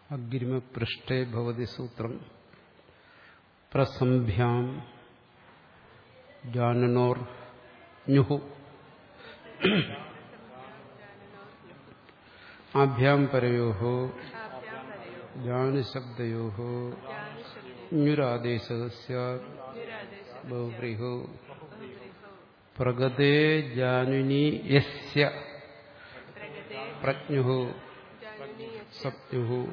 അഗ്രിമപൃഷ്ഠേ ഭവതി സൂത്രം പ്രസംഭ്യാം ജാനനോർ ഞ്ഞുഹു ആഭ്യാം പരയോ ജാനുശബ്ദയോ ഞ്ഞുരാദേശ ബഹുബ്രീഹോ പ്രഗതേ ജാനുനി യസ്യ പ്രജ്ഞു സപ്ഞു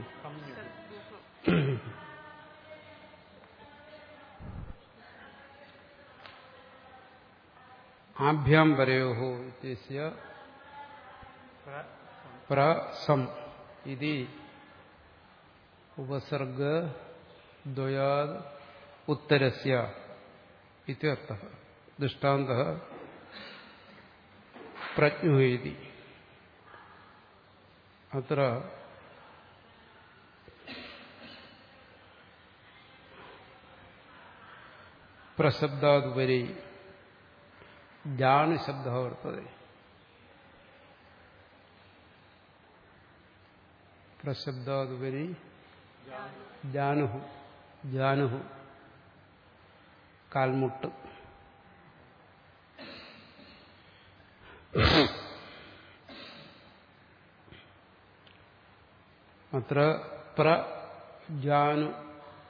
ആഭ്യാം പരയോ ഇത്യസ്യ പ്രസം ഇതി ഉപസർഗ ദ്വയാദ് ഉത്തരസ്യ ഇത്യർത്ഥ ദൃഷ്ടാന്ത പ്രജ്ഞു ഇതി അത്ര പ്രശബ്ദാതുപരി ജാണ് ശബ്ദ വർത്തത പ്രശബ്ദാതുപരി ജാനുഹു ജാനുഹു കാൽമുട്ട് അത്ര പ്രജാനു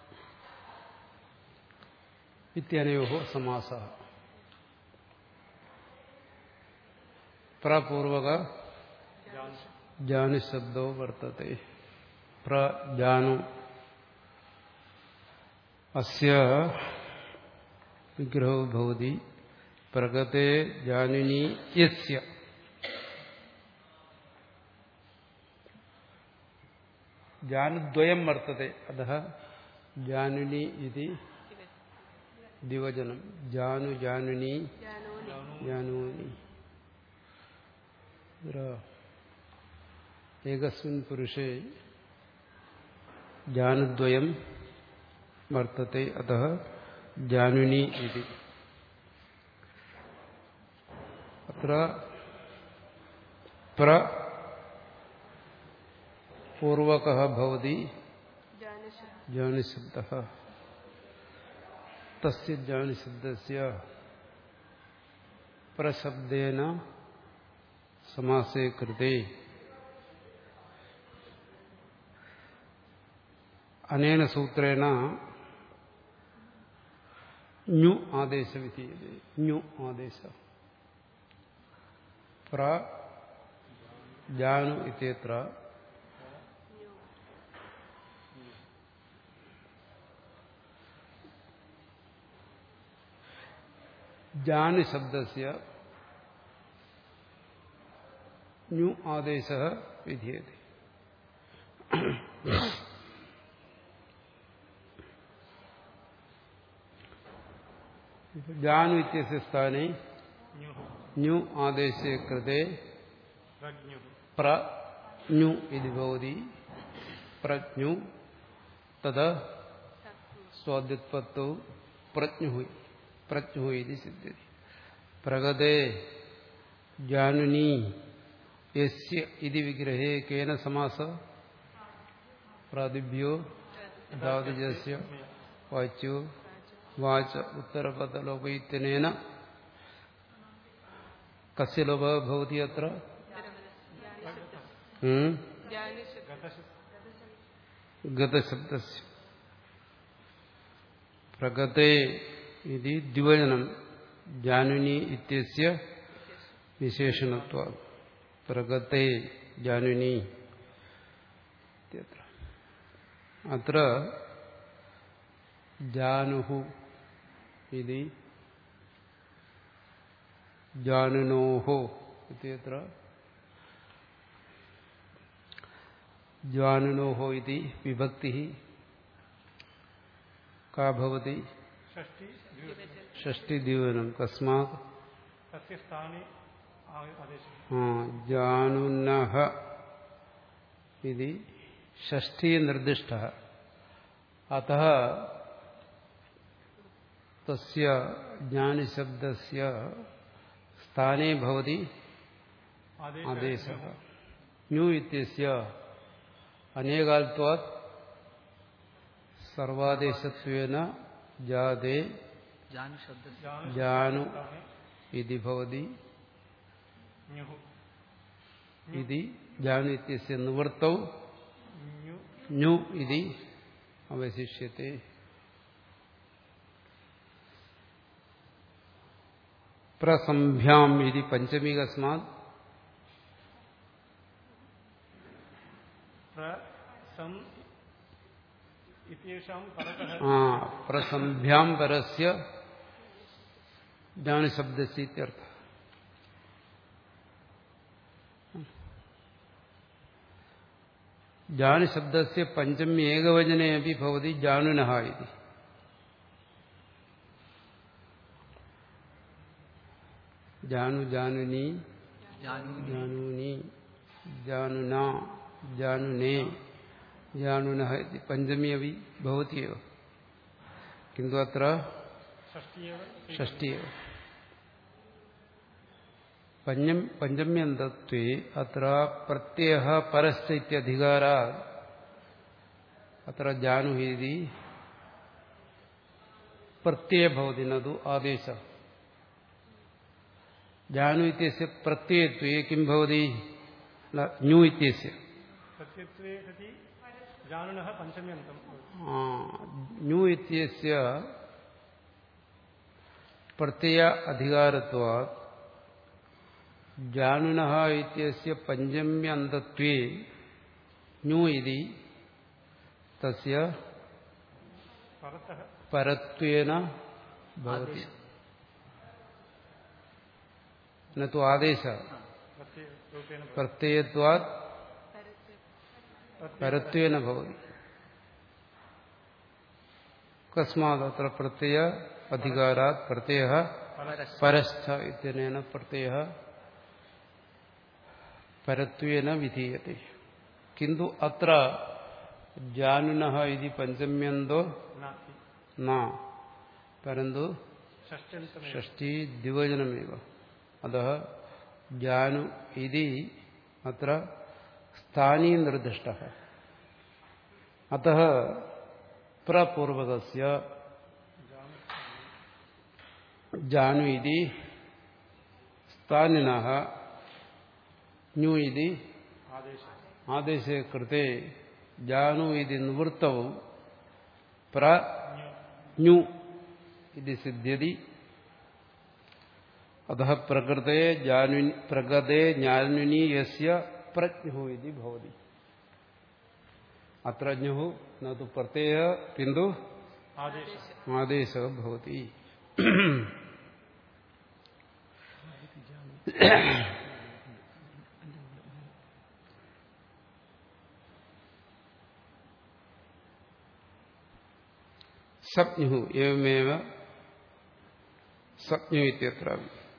ഇത്യനയോ സമാസ പ്രപൂർവക ജാനുശബ്ദോ വർത്തത്തെ പ്രജാനു അസ്യ വിഗ്രഹോ ഭവതി പ്രഗത്തെ ജാനുനി യസ്യ ജാനുദ്വയം വർത്തത്തെ അത ജാനുനി ഇതി ദിവചനം ജാനു ജാനുനി ജാനൂനി ഏകസ്മിൻ പുരുഷേ ജാനുദ്വയം വർത്തത്തെ അത ജാനുനി ഇതി അത്ര പ്ര പൂർവക ഭവതി ജാനുശബ്ദ തസ്യ ജാനുശബ്ദസ്യ പ്രശബ്ദേന സമാസേ കൃതേ അനേന സൂത്രേണ ഞ്ഞു ആദേശവിധീയതേ ഞ്ഞു ആദേശ പ്ര ജാനു ഇത്യത്ര ജാനു ശബ്ദസ്യ ഞ്ഞു ആദേശ വിധീയത്തെ ജാനു ഇത്യസ്യ സ്ഥാനെ ഞ്ഞു ആദേശേ കൃതേ പ്രജ്ഞു ഇത് ഭവതി പ്രജ്ഞു തത് സ്വാദ്യുത്പത്തോ പ്രജ്ഞു പ്രജ്ഞു ഇത് സിദ്ധ്യതി പ്രഗതേ ജാനുനി യസ്യ ഇതി വിഗ്രഹേ കേന സമാസ പ്രാതിഭ്യോ ധാതുജസ്യ വാച്യോ വാച ഉത്തരപദലോപയിത്യനേന കസ്യ ലോപ ഭവതി അത്ര ഗതശബ്ദസ്യ പ്രഗതേ ഇതി ദ്വിവചനം ജാനുനി ഇത്യസ്യ വിശേഷണത്വ പ്രഗത്തെ ജാനുനി അത്ര ജാനുഹു ഇതി ജാനുനോഹോ ഇത്യത്ര ജാനുനോഹോ ഇതി വിഭക്തി കാ ഭവതി ഷഷ്ടിദ്യൂനം കസ്മാത് ജാനുനഹ ഇത് ഷഷ്ടി നിർദ്ദിഷ്ട അത തസ്യ ജ്ഞാനശബ്ദസ്യ സ്ഥാനേ ഭവതി ആദേശ ന്യൂ ഇത്യസ്യ അനേകാൽത്വാത് സർവാദേശത്വേന ജാതേ ജാനു ശബ്ദ ജാനു ഇതി ഭവതി ന്യുഹു ഇതി ജാനു ഇത്യസ്യ നിവൃത്തൗ ന്യു ഞ്ഞു ഇതി അവശിഷ്യത്തെ പ്രസംഭ്യാം ഇതി പഞ്ചമികസ്മാത് പ്ര സം ഇത്യേഷാം പരതഃ ആ പ്രസംഭ്യാം പരസ്യ ജാനുശബ്ദസ്യ ഇത്യർത്ഥ ജാനുശബ്ദസ്യ പഞ്ചമി ഏകവചനെ അപ്പി ഭവതി ജാനുനഃ ഇതി ജാനു ജാനുനി ജാനു ജാനൂനി ജാനുന ജാനുനെ ജാനുനഃ ഇതി പഞ്ചമി അപ്പി ഭവതി एव किन्तु अत्र षष्ट्येव षष्टि एव पञ्चम पञ्चम्यन्तत्वे अत्र प्रत्ययः परश्च इत्यधिकारात् अत्र जानुः इति प्रत्ययः भवति न तु आदेशः जानु इत्यस्य प्रत्ययत्वे किं भवति न, ञु इत्यस्य सत्यत्वे सति जानुनः पञ्चम्यन्तं आ, ञु इत्यस्य प्रत्यय अधिकारत्वात् जानुनः इत्यस्य पञ्चम्यन्तत्वे ञु इति तस्य परतः परत्वेन भवति न तु आदेशः प्रत्ययरूपेण भवति। प्रत्ययत्वात् प्रत्यय- परत्वेन भवति कस्मात् अत्र प्रत्यय अधिकारात् प्रत्ययः परश्च इत्यनेन प्रत्ययः परत्वेन विधीयते किन्तु अत्र जानुनः इति पञ्चम्यन्तो नास्ति न परन्तु षष्ट्यन्तमेव षष्ठी द्विवचनमेव अतः जानु इति अत्र स्थानीनिर्दिष्टः अतः प्रपूर्वकस्य जानु इति स्थानिनः न्यू इति आदेशः आदेशे कृते जानु इति निवृत्तौ प्र न्यू इति सिद्ध्यति अतः प्रकृते जानु प्रगते ज्ञानुनि यस्य प्रज्ञुः इति भवति अत्र ज्ञुः न तु प्रत्ययः किन्तु आदेशः आदेशः भवति सप्ञुः एवमेव सप्ञु इत्यत्र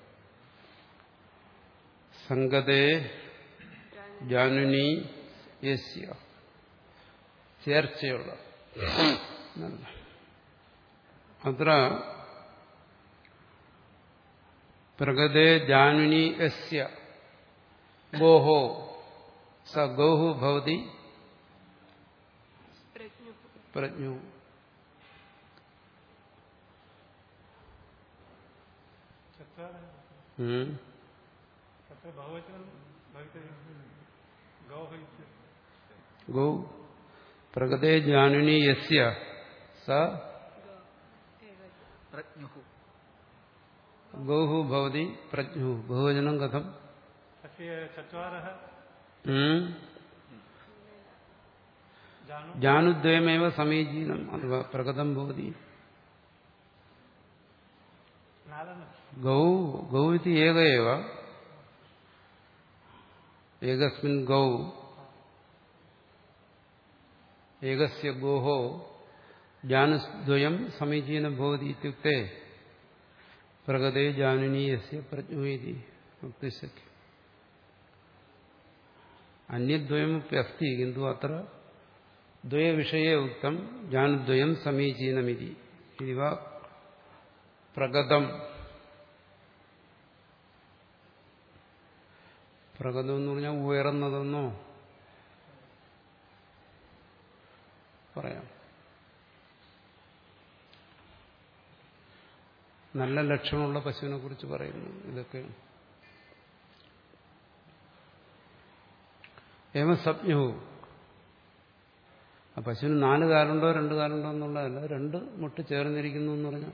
सङ्गते ജാനുനി യസ്യ ചേർച്ചയുള്ള എന്നല്ല. അത്ര പ്രഗതേ ജാനുനി യസ്യ ഗോഹോ സ ഗോഹു ഭവതി പ്രജ്ഞു चत्वारः ഉം. तत्र बहुवचनं भवितव्यं गौः इत्यस्य ഗോ പ്രഗതേ ജാനുനി യസ്യ സ പ്രജ്ഞുഃ ഗോഹു ഭവതി പ്രജ്ഞു ബഹുവചനം കഥം तस्य चत्वारः ഉം. जानु ജാനുദ്വയമേവ സമീചീനം അഥവാ പ്രകടം ഭവതി नालन ഗൗ ഗൗ ഇതി ഏക ഏവ ഏകസ്മിൻ ഗൗ ഏകസ്യ ഗോഹോ ജാനുദ്വയം സമീചീനം ഭവതി ഇത്യുക്തെ പ്രഗതേ ജാനുനീയസ്യ പ്രജ്ഞോ ഇതി വക്തും ശക്യം അന്യദ്വയമപ്പി അസ്തി കിന്തു അത്ര ദ്വയവിഷയെ ഉക്തം ജാനുദ്വയം സമീചീനമിതി ഇതി വാ പ്രഗതം പ്രഗതം എന്ന് പറഞ്ഞാൽ ഉയർന്നതെന്നോ പറയാം നല്ല ലക്ഷണമുള്ള പശുവിനെ കുറിച്ച് പറയുന്നു ഇതൊക്കെയാണ് ഏവ സപ്ഞവും ആ പശുവിന് നാല് കാലുണ്ടോ രണ്ട് കാലുണ്ടോ എന്നുള്ളതല്ല രണ്ട് മുട്ട് ചേർന്നിരിക്കുന്നു എന്ന് പറഞ്ഞാൽ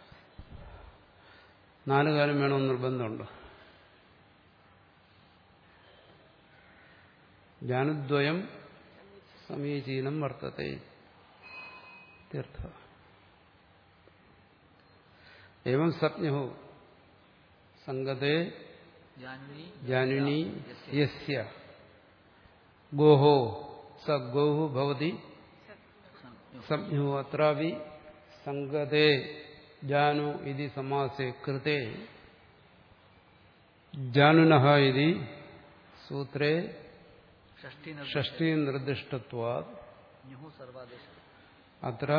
നാല് കാലം വേണമെന്ന് നിർബന്ധമുണ്ട് ജാനുദ്വയം സമീചീനം വർത്തത്തെ തീർത്ഥ ഏവം സപ്ഞോ സംഗതേ ജാനുനി ജാനുനി യസ്യ ഗോഹോ സ ഗോഹു ഭവതി സംജ്ഞോ അത്രാപി സംഗതേ ജാനു ഇതി സമാസേ കൃതേ ജാനുനഃ ഇതി സൂത്രേ ഷഷ്ടി ഷഷ്ടി നിർദ്ദിഷ്ടത്വാ ന്യുഹു സർവാദേശ അത്ര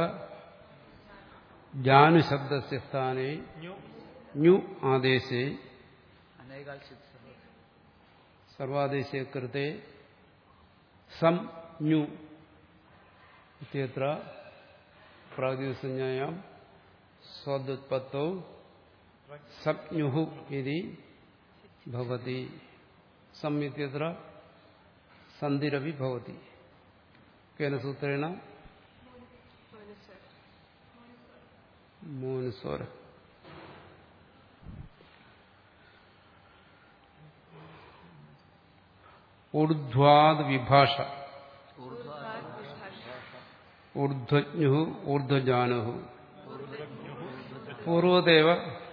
ജാനുശബ്ദസ്യ സ്ഥാനേ ന്യൂ ഞ്ഞു ആദേശേ അനേകാൽ ചിത് സർവ സർവാദേശേ കൃതേ സം ഞ്ഞു ഇത്യത്ര പ്രാതിസഞ്ജായാം സ്വദുത്പത്തൗ സംജ്ഞുഹു ഇതി ഭവതി സം ഇത്യത്ര സന്ധിരവി ഭവതി കേന സൂത്രേണ മൂന്നുസ്വര ഊർധ്വാദ് വിഭാഷ ഊർധ്വജ്ഞു ഊർധ്വജാനു പൂർവദേവ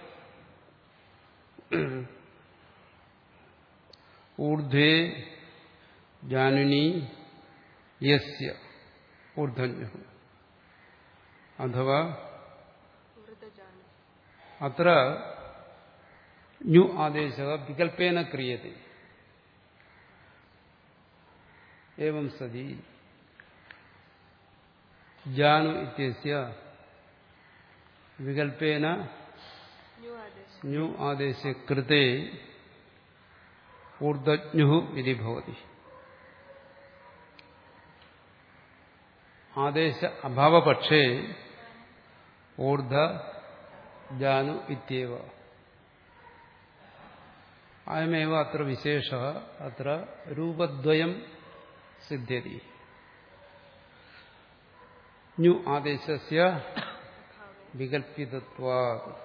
ഊർധ്വേ ജാനുനി യസ്യ ഊർധ്വജ്ഞു അഥവാ അത്ര ഞ്ഞു ആദേശ വികൽപ്പേന ക്രിയത്തെ एवं सതി ജാനു ഇത്യസ്യ വികൽപ്പേന ന്യൂ ആദേശ കൃതേ ഊർധജ്ഞു ഇതി ഭവതി ആദേശ അഭാവപക്ഷേ ഊർധ ജാനു ഇത്യവ അയമേവ അത്ര വിശേഷ അത്ര രൂപദ്വയം സിദ്ധ്യതി ന്യു ആദേശസ്യ വികൽപ്പിതത്വാ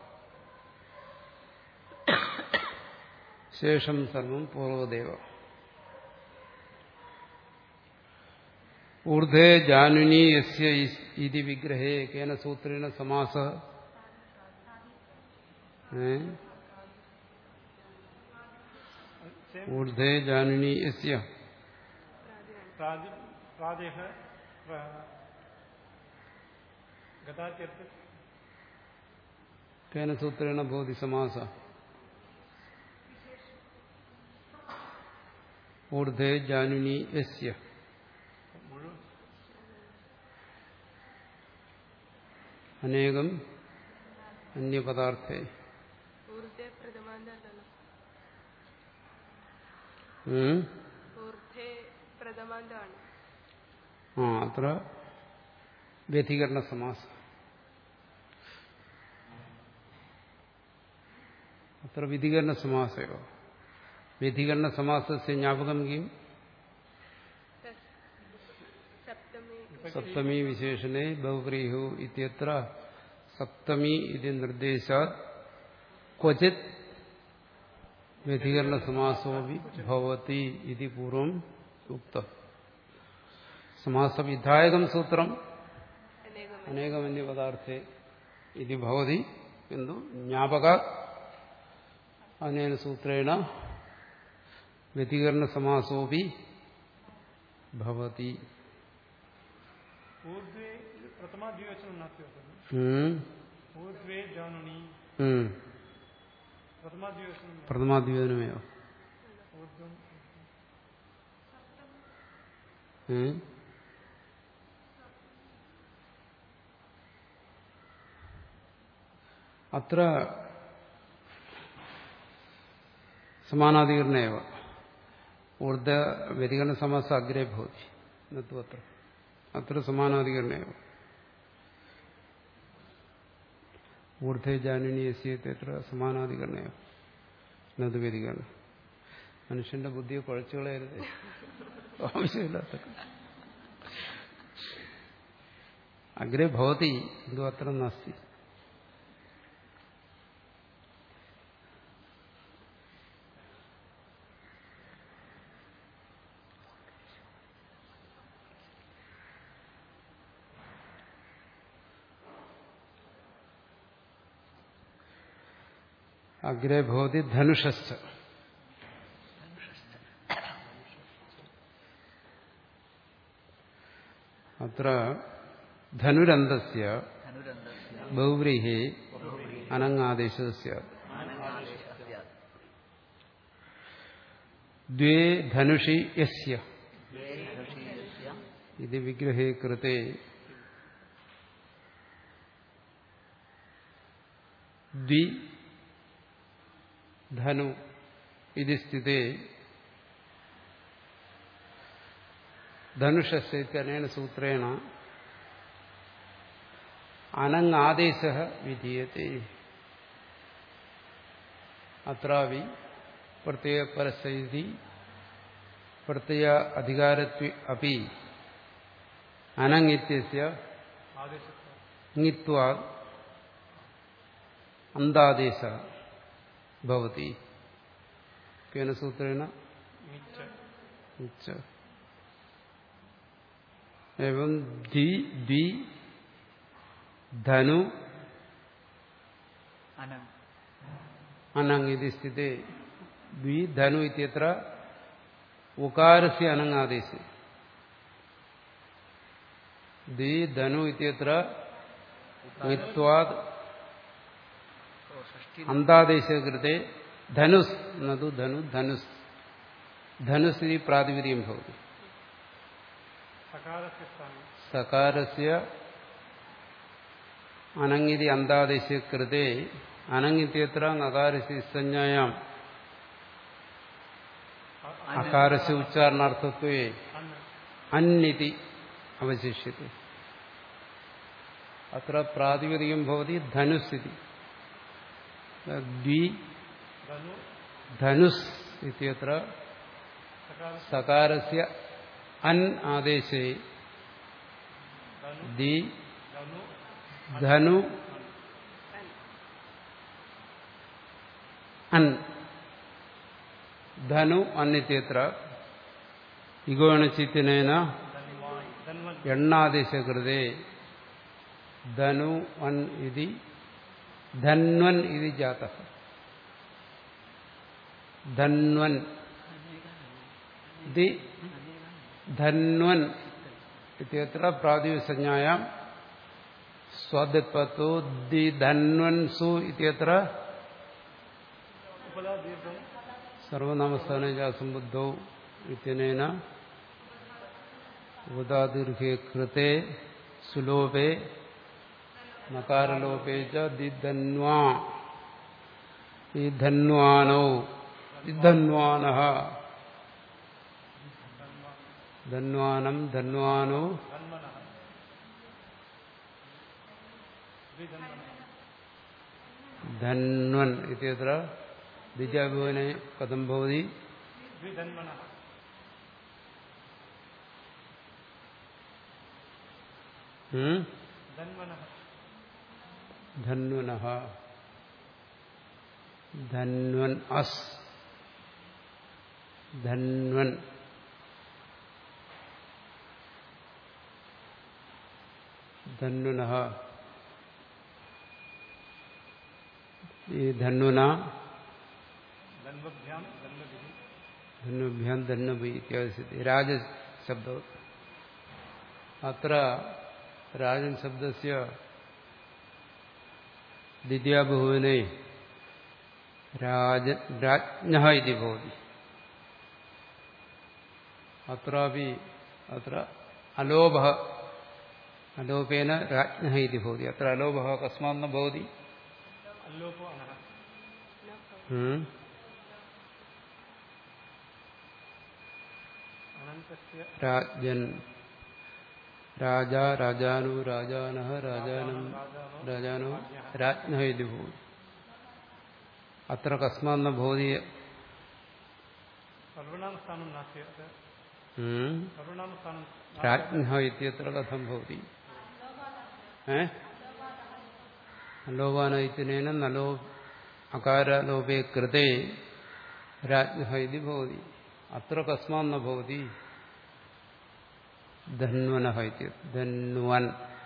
ശേഷം സർവം പൂർവദേവ ഊർധേ ജാനുനി യസ്യ ഇതി വിഗ്രഹേ കേന സൂത്രേണ സമാസ ഏ? ഊർധേ ജാനുനി യസ്യ प्रादि प्रादेह प्र- गतात्यर्थ കേന സൂത്രേണ ഭവതി സമാസ ഊർധേ ജാനുനി യസ്യ മുഴുവൻ അനേകം അന്യപദാർത്ഥേ ഊർധ്വേ പ്രഥമാന്തല്ലോ ഉം? ഊർധ്വേ പ്രഥമാന്തമാണ് ആ അത്ര വ്യതികരണ സമാസം അത്ര വ്യതികരണ സമാസയോ വ്യതികരണ സമാസസ്യ ജ്ഞാപകം കിം തസ് സപ്തമി സപ്തമി വിശേഷണേ ബഹുപ്രീഹു ഇത്യത്ര സപ്തമി ഇത് നിർദ്ദേശാത് ക്വചിത് വ്യതികരണ സമാസോപി ഭവതി ഇതി പൂർവം ഉക്തം സമാസവിധായകം സൂത്രം അനേകം അനേകമന്യ പദാർത്ഥേ ഇത് ഭവതി കിന്തു ജ്ഞാപക അനേന സൂത്രേണ വ്യതികരണ സമാസോപി ഭവതി ऊर्ध्वे प्रथमा द्विवचनं नास्ति वा तद्? ഉം. ऊर्ध्वे जानुनि ഉം. प्रथमा द्विवचनं പ്രഥമാദ്യോതനമയോ ऊर्ध्वं ഉം. അത്ര സമാനാധികരണേവ ഊർധ വ്യതികരണ സമാസ അഗ്രേ ഭവതി നത്തു അത്ര അത്ര സമാനാധികരണേവ ഊർധേ ജാനുനി എത്തിയത്ര സമാനാധികരണയോ നതുവേദികരണം മനുഷ്യന്റെ ബുദ്ധിയെ കുഴച്ചുകളയരുത് ആവശ്യമില്ലാത്ത അഗ്രേ ഭവതി എന്തോ അത്ര നാസ്തി അഗ്രേ ഭവതി ധനുഷശ്ച അത്ര ധനുരന്തസ്യ धनुरन्धस्य ബഹുവ്രീഹേ അനങ്ങാദേശസ്യ आदेशः स्यात् ദ്വേ ധനുഷി യസ്യ द्वे धनुषीयस्य ഇത് വിഗ്രഹേ കൃത്തെ ദ്വി ധനു ഇത് സ്ഥിതേ ധനുഷസ്യനേന സൂത്രേണ അനങ്ങാദേശ വിധീയത്തെ അത്രാവി പ്രത്യയ പരസ്ഥിതി പ്രത്യയ അധികാരത്വ അപ്പി അനങ്ങിത്യസ്യ आदेशत्व ങ്ങിത്വാ അന്താദേശ ഭവതി കേന സൂത്രേണ निच्च ഉച്ച एवं ധി ദ്വി ധനു अनङ् അനങ് ഇതി സ്ഥിതേ ദ്വി ധനു ഇത്യത്ര ഉകാരസ്യ അനങ്ങാദേശം ദ്വി ധനു ഇത്യത്ര ങ്ങിത്വാത് ओ षष्ठी അന്താദേശ കൃത്തെ ധനുസ് നതു ധനു ധനുസ് ധനുസ് ഇതി പ്രാതിപതികം ഭവതി सकारस्य स्थाने സകാരസ്യ അനങ്ങിതി അന്താദേശ കൃത്തെ അനങ്ങിത്യത്ര നകാരസ്യ സംജ്ഞായാം അകാരസ്യ ഉച്ചാരണാർത്ഥത്വേ अन्न അന്നിതി അവശിഷ്യത്തെ അത്ര പ്രാതിപതികം ഭവതി ധനുസ് ഇതി ദ്വി धनु ധനുസ് ഇത്യത്ര सकार സകാരസ്യ അൻ ആദേശേ धनु ദി धनु ധനു അൻ ധനു അന്നിത്യത്ര ഇഗോണചിത്തിനേന धन्वान् धन्वन् എണ്ണാദേശകൃതേ ധനു അൻ ഇതി ധന്വൻ ഇതി ജാത ധന്വൻ ഇതി ധന്വൻ ഇത്യത്ര പ്രാതിസഞ്ജായാം സ്വാദിത്വത്തോ ദി ധന്വൻ സു ഇത്യത്ര उपदा दीर्घं സർവനാമസ്ഥാന സംബുദ്ധൗ ഇത്യനേന ഉദാദീർഘേ കൃത്തെ സുലോപേ നകാരലോപേ ച ദിധന്വാ ഈ ധന്വാനോ ദിധന്വാന ധന്വാനം ധന്വാനോ धन्वनः द्विधन्वनः ധന്വൻ ഇത്യത്ര ദ്വിജാഭുവനെ കഥം ഭവതി द्विधन्वनः ഉം? धन्वनः ധന്വന ധന്വൻ അസ് ധന്വൻ ധന്വന ഈ ധന്വന धन्वभ्यां धन्वभिः ധന്വഭ്യാം ധന്വഭി ഇത്യാദി രാജശബ്ദ അത്ര രാജൻ ശബ്ദസ്യ ദ്വിതീയബഹുവിനെ രാജ രാജ്ഞ ഇതി ഭവതി അത്രാപി അത്ര അലോഭ അലോപേന രാജ്ഞ ഇതി ഭവതി അത്ര അലോഭ കസ്മാന്ന ഭവതി अल्लोपो अनः ഉം? अनन्तस्य രാജൻ രാജ രാജാനു രാജാനഃ രാജാനം രാജാനോ രാജ്ഞ ഇത് ഭൂതി അത്ര കസ്മാന്ന ഭൂതി സർവനാമസ്ഥാനം നാസ്തി അത് ഉം. സർവനാമസ്ഥാനം രാജ്ഞ ഇത്യത്ര കഥം ഭവതി ഏ അലോപാനൈത്തിനേന നലോ അകാരലോപേ കൃതേ രാജ്ഞ ഇതി ഭവതി അത്ര കസ്മാന്ന ഭവതി ധന്വന ധന്വൻ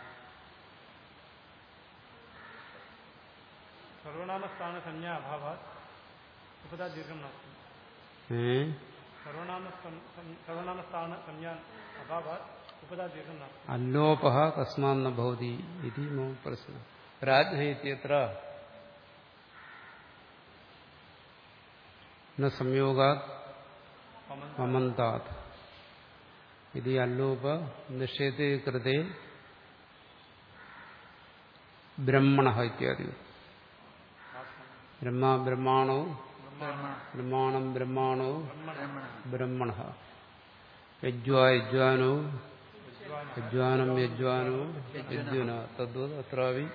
സർവനാമസ്ഥാന സംജ്ഞാ അഭാവാത് ഉപതാ ദീർഘം നാസ്തി ഏ സർവനാമ സർവനാമസ്ഥാന സംജ്ഞാ അഭാവാത് ഉപതാ ദീർഘം നാസ്തി അല്ലോപ കസ്മാന്ന ഭവതി ഇതി മോ പ്രശ്നം രാജ്ഞ ഇത്യത്ര ന സംയോഗാത് അമന്താത് ഇത് അല്ലോപ നിഷേധേ കൃതേ ബ്രഹ്മണ ഇത്യാദി ബ്രഹ്മ ബ്രഹ്മാണോ ബ്രഹ്മാണം ബ്രഹ്മാണോ ബ്രഹ്മണ യജ്വാ യജ്വാനോ യജ്വാനം യജ്വാനോ യജ്വന തദ്വത് അത്രാവി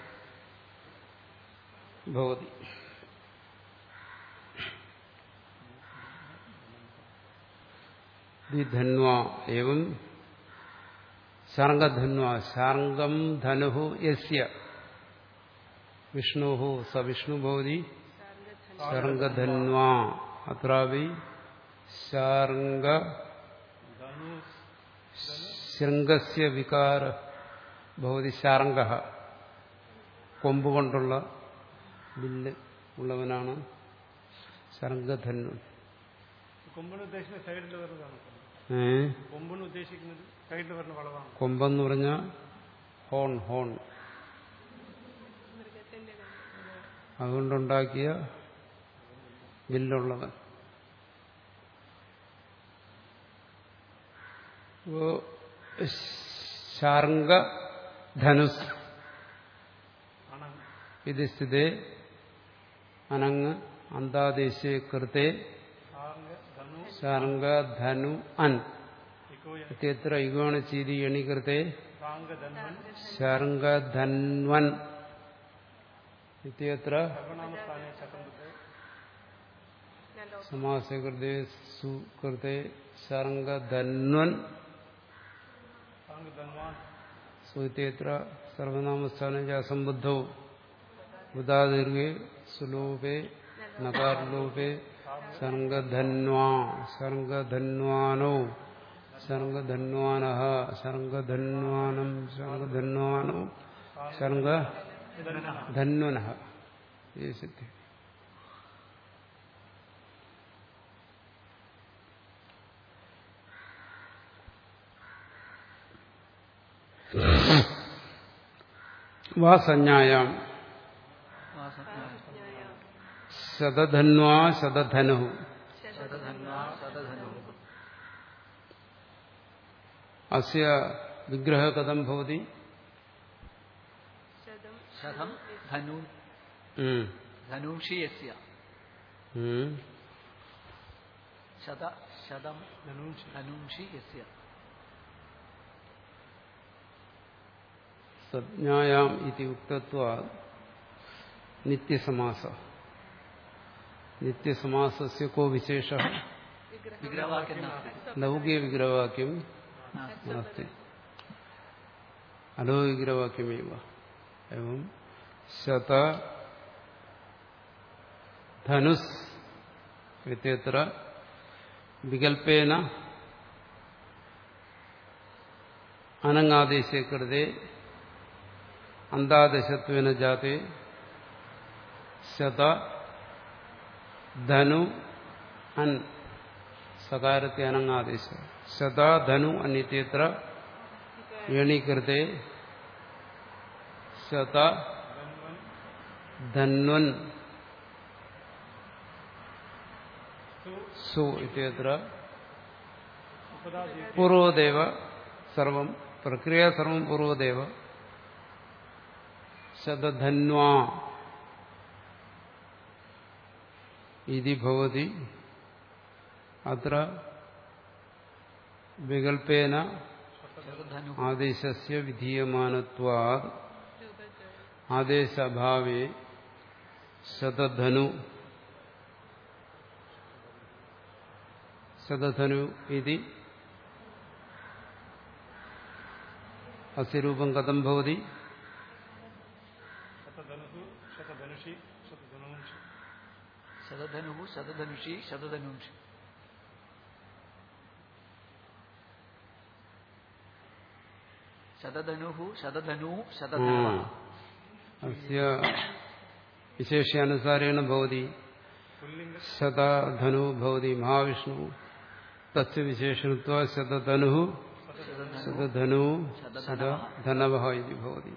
ഭവതി ധന്വ എവം ശാർഗധന്വ ശാർഗം ധനു യസ്യ വിഷ്ണു സ വിഷ്ണു ഭവതി ശർഗധന്വ അത്രാവി ശാർഗ ശൃംഗസ്യ വികാര ഭവതി ശാർഗ കൊമ്പുകൊണ്ടുള്ള ബില്ല് ഉള്ളവനാണ് ശർഗധന്വൻ കൊമ്പിന് ഉദ്ദേശിക്കുന്ന സൈഡിൽ വരുന്നതാണ് ഏ കൊമ്പിന് ഉദ്ദേശിക്കുന്നത് സൈഡിൽ വരുന്ന വളവാണ് കൊമ്പെന്ന് പറഞ്ഞ ഹോൺ ഹോൺ മൃഗത്തിന്റെ കണ്ണ് അതുകൊണ്ടുണ്ടാക്കിയ ബില്ലുള്ളവൻ ഓ, ശാർങ്ക ധനുസ് ആണ് ഇത് സ്ഥിതേ അനങ് അന്താദേശേ കൃത്തെ സാർഗ ധനു ശാർങ്ക ധനു അൻ ഇക്കോയ ഇത്യത്ര ഇഗോണചീതി എണികൃത്തെ സാംഗ ധന്വൻ ശാർങ്ക ധന്വൻ ഇത്യത്ര സർവനാമസ്ഥാനെ ചക്രത്തെ നല്ലോ സമാസകൃതേ സുകൃത്തെ ശാർങ്കധന്വൻ സാംഗ ധന്വാൻ സുത്യത്ര സർവനാമസ്ഥാനം ച അസംബുദ്ധൗ ഉദാദീർഘേ സുലോപേ നകാർലോപേ ശർങ്കധന്വാ ശർങ്കധന്വാനോ ശർങ്കധന്വാന ശർങ്കധന്വാനം ശർങ്കധന്വാനോ ശർങ്കധന്വന ഈ സിദ്ധി വാ സഞ്ജായാം ശതധന്വാ ശതധനു ശതധന്വാ ശതധനു അസ്യ വിഗ്രഹ കഥം ഭവതി ശതം ശതം ധനു ഉം. ധനൂഷി യസ്യ ഉം. ശത ശതം ധനൂഷി ധനൂഷി യസ്യ സജ്ഞായാം ഇതി ഉക്തത്വ നിത്യസമാസ നിത്യസമാസസ്യ കോ വിശേഷ വിഗ്രഹവാക്യം നാസ്തി ലൗകിക വിഗ്രഹവാക്യം നാസ്തി നാസ്തി അലൗകികവാക്യമേവ എവം ശത ധനുസ് ഇത്യത്ര വികൽപ്പേന അനങ്ങാദേശേ കൃതേ അന്താദശത്വേന ജാതേ ശത ധനു അൻ സകാരത്തെ അനങ്ങാദേശ ശത ധനു അന്യത്ര ഏണീകൃതേ ശത ധന്വൻ സു ഇത്യത്ര ഉപതാ ദീർഘ പൂർവദേവ സർവം പ്രക്രിയ സർവം പൂർവദേവ ശതധന്വാ ഇതി ഭവതി അത്ര വികൽപ്പേന ശതധനു ആദേശസ്യ വിധീയമാനത്വാത് ആദേശഭാവേ ശതധനു ശതധനു ഇതി അസ്യ രൂപം കഥം ഭവതി शतधनुः शतधनुषि शतधनूंषि ശതധനു ശതധനുഷി ശതധനുഷി ശതധനു ശതധനു ശതധനവ അസ്യ വിശേഷ്യാനുസാരേണ ഭവതി पुल्लिङ्ग ശതധനു ഭവതി മഹാവിഷ്ണു തസ്യ വിശേഷണത്വ ശതധനു ശതധനു ശതധനവ ഇതി ഭവതി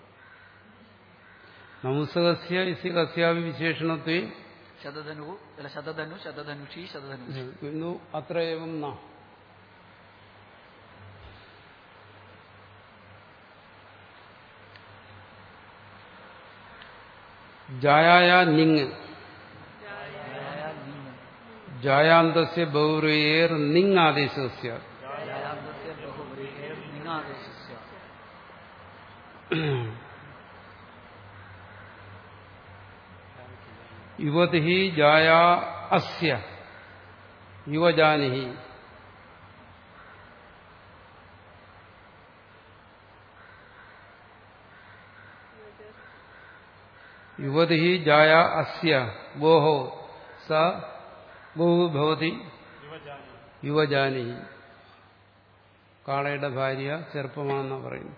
നമുസകസ്യ ഇസി കസ്യാപി വിശേഷണത്വേ ശതധനു അല്ല ശതധനു ശതധനുഷി ശതധനുഷി ഇന്നു അത്ര ഏവം ന ജായായ നിങ് ജായാന്തസ്യ ബൗരയേർ നിങ് ആദേശസ്യ യായാന്തസ്യ ബഹുവ്രീഹേർ നിങ്ങാദേശസ്യ യുവതി ജായാ അസ്യ യുവജാനി യുവതി ജായാ അസ്യ ഗോഹോ സ ഗോഹു ഭവതി युवजानि യുവജാനി കാളയുടെ ഭാര്യ ചെറുപ്പമാണെന്ന് പറയുന്നു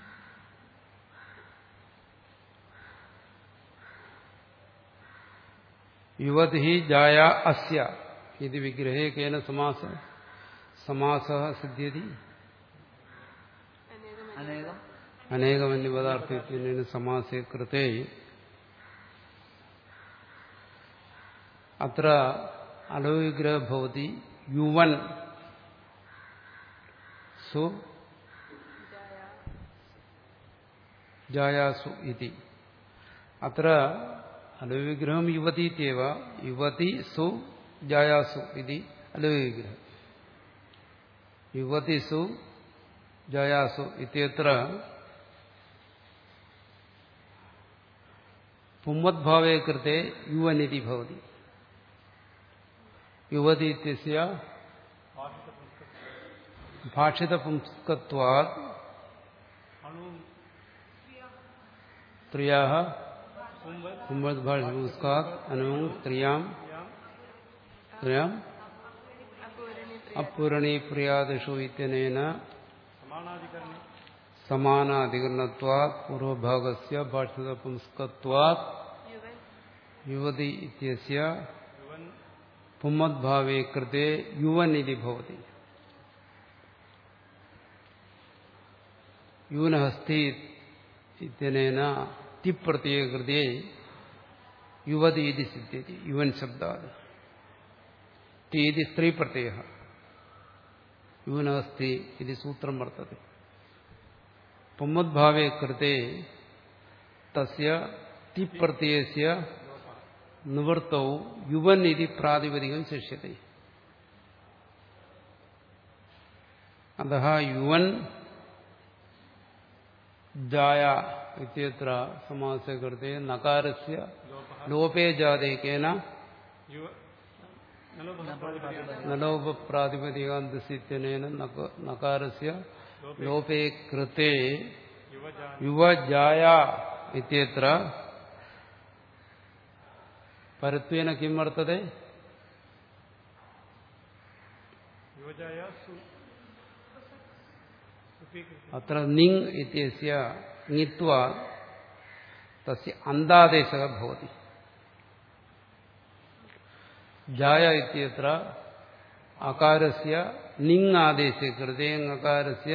യുവതി ജായ അസ്യ ഇത് വിഗ്രഹേ കേന സമാസ സമാസ സിദ്ധ്യതി അനേകം അനേകമന്യപദാർത്ഥത്തിന് സമാസേ കൃതേ അത്ര അലോവിഗ്രഹ ഭവതി യുവൻ സു ജായാസു ഇതി അത്ര അലോവിഗ്രഹം യുവതി ഇത്യവ യുവതി സു ജായാസു ഇതി അലോവിഗ്രഹം യുവതി സു ജായാസു ഇത്യത്ര പുമ്മദ്ഭാവേ കൃത്തെ യുവനിധി ഭവതി യുവതി ഇത്യസ്യ ഭാഷിതപുംസ്കത്വാത് अणु സ്ത്രിയാः कुम्भ പുമ്മദ്ഭാഷിതപുംസ്കാത് അനുവും സ്ത്രീയാം സ്ത്രീയാം അപൂരണീ പ്രിയാദിഷു ഇത്യനേന समानाधिकरणे സമാനാധികരണത്വാത് പൂർവഭാഗസ്യ ഭാഷിതപുംസ്കത്വാത് യുവതി ഇത്യസ്യ युवन् പുമ്മദ്ഭാവേ കൃത്തെ യുവനിധി ഭവതി യൂനഹസ്തി ഇത്യനേന തിപ്രത്യയ കൃതേ യുവതി ഇതി സിദ്ധ്യതി യുവൻ ശബ്ദാത് തി ഇതി സ്ത്രീ പ്രത്യയ യൂനഹസ്തി ഇത് സൂത്രം വർത്തത്തെ പുമ്മദ്ഭാവേ കൃത്തെ തസ്യ തിപ്രത്യയസ്യ നിവൃത്തവും യുവൻ ഇതി പ്രാതിപതികം ശിഷ്യത്തെ അത യുവൻ ജായ ഇത്യത്ര സമാസേ കൃത്തെ നകാരസ്യ ലോപേ ജാതേ കേന युव नलोपः നലോപപ്രാതിപതികാന്തസിത്യനേന നകാരസ്യ ലോപേ കൃത്തെ युवजानि യുവജായ ഇത്യത്ര പരത്വേന കിം വർത്തതെ युवजाया सु सुपीकृति അത്ര നിങ് ഇത്യസ്യ ങ്ങിത്വാ തസ്യ അന്താദേശः ഭവതി ജായ ഇത്യത്ര അകാരസ്യ നിങ് ആദേശേ കൃതേ അകാരസ്യ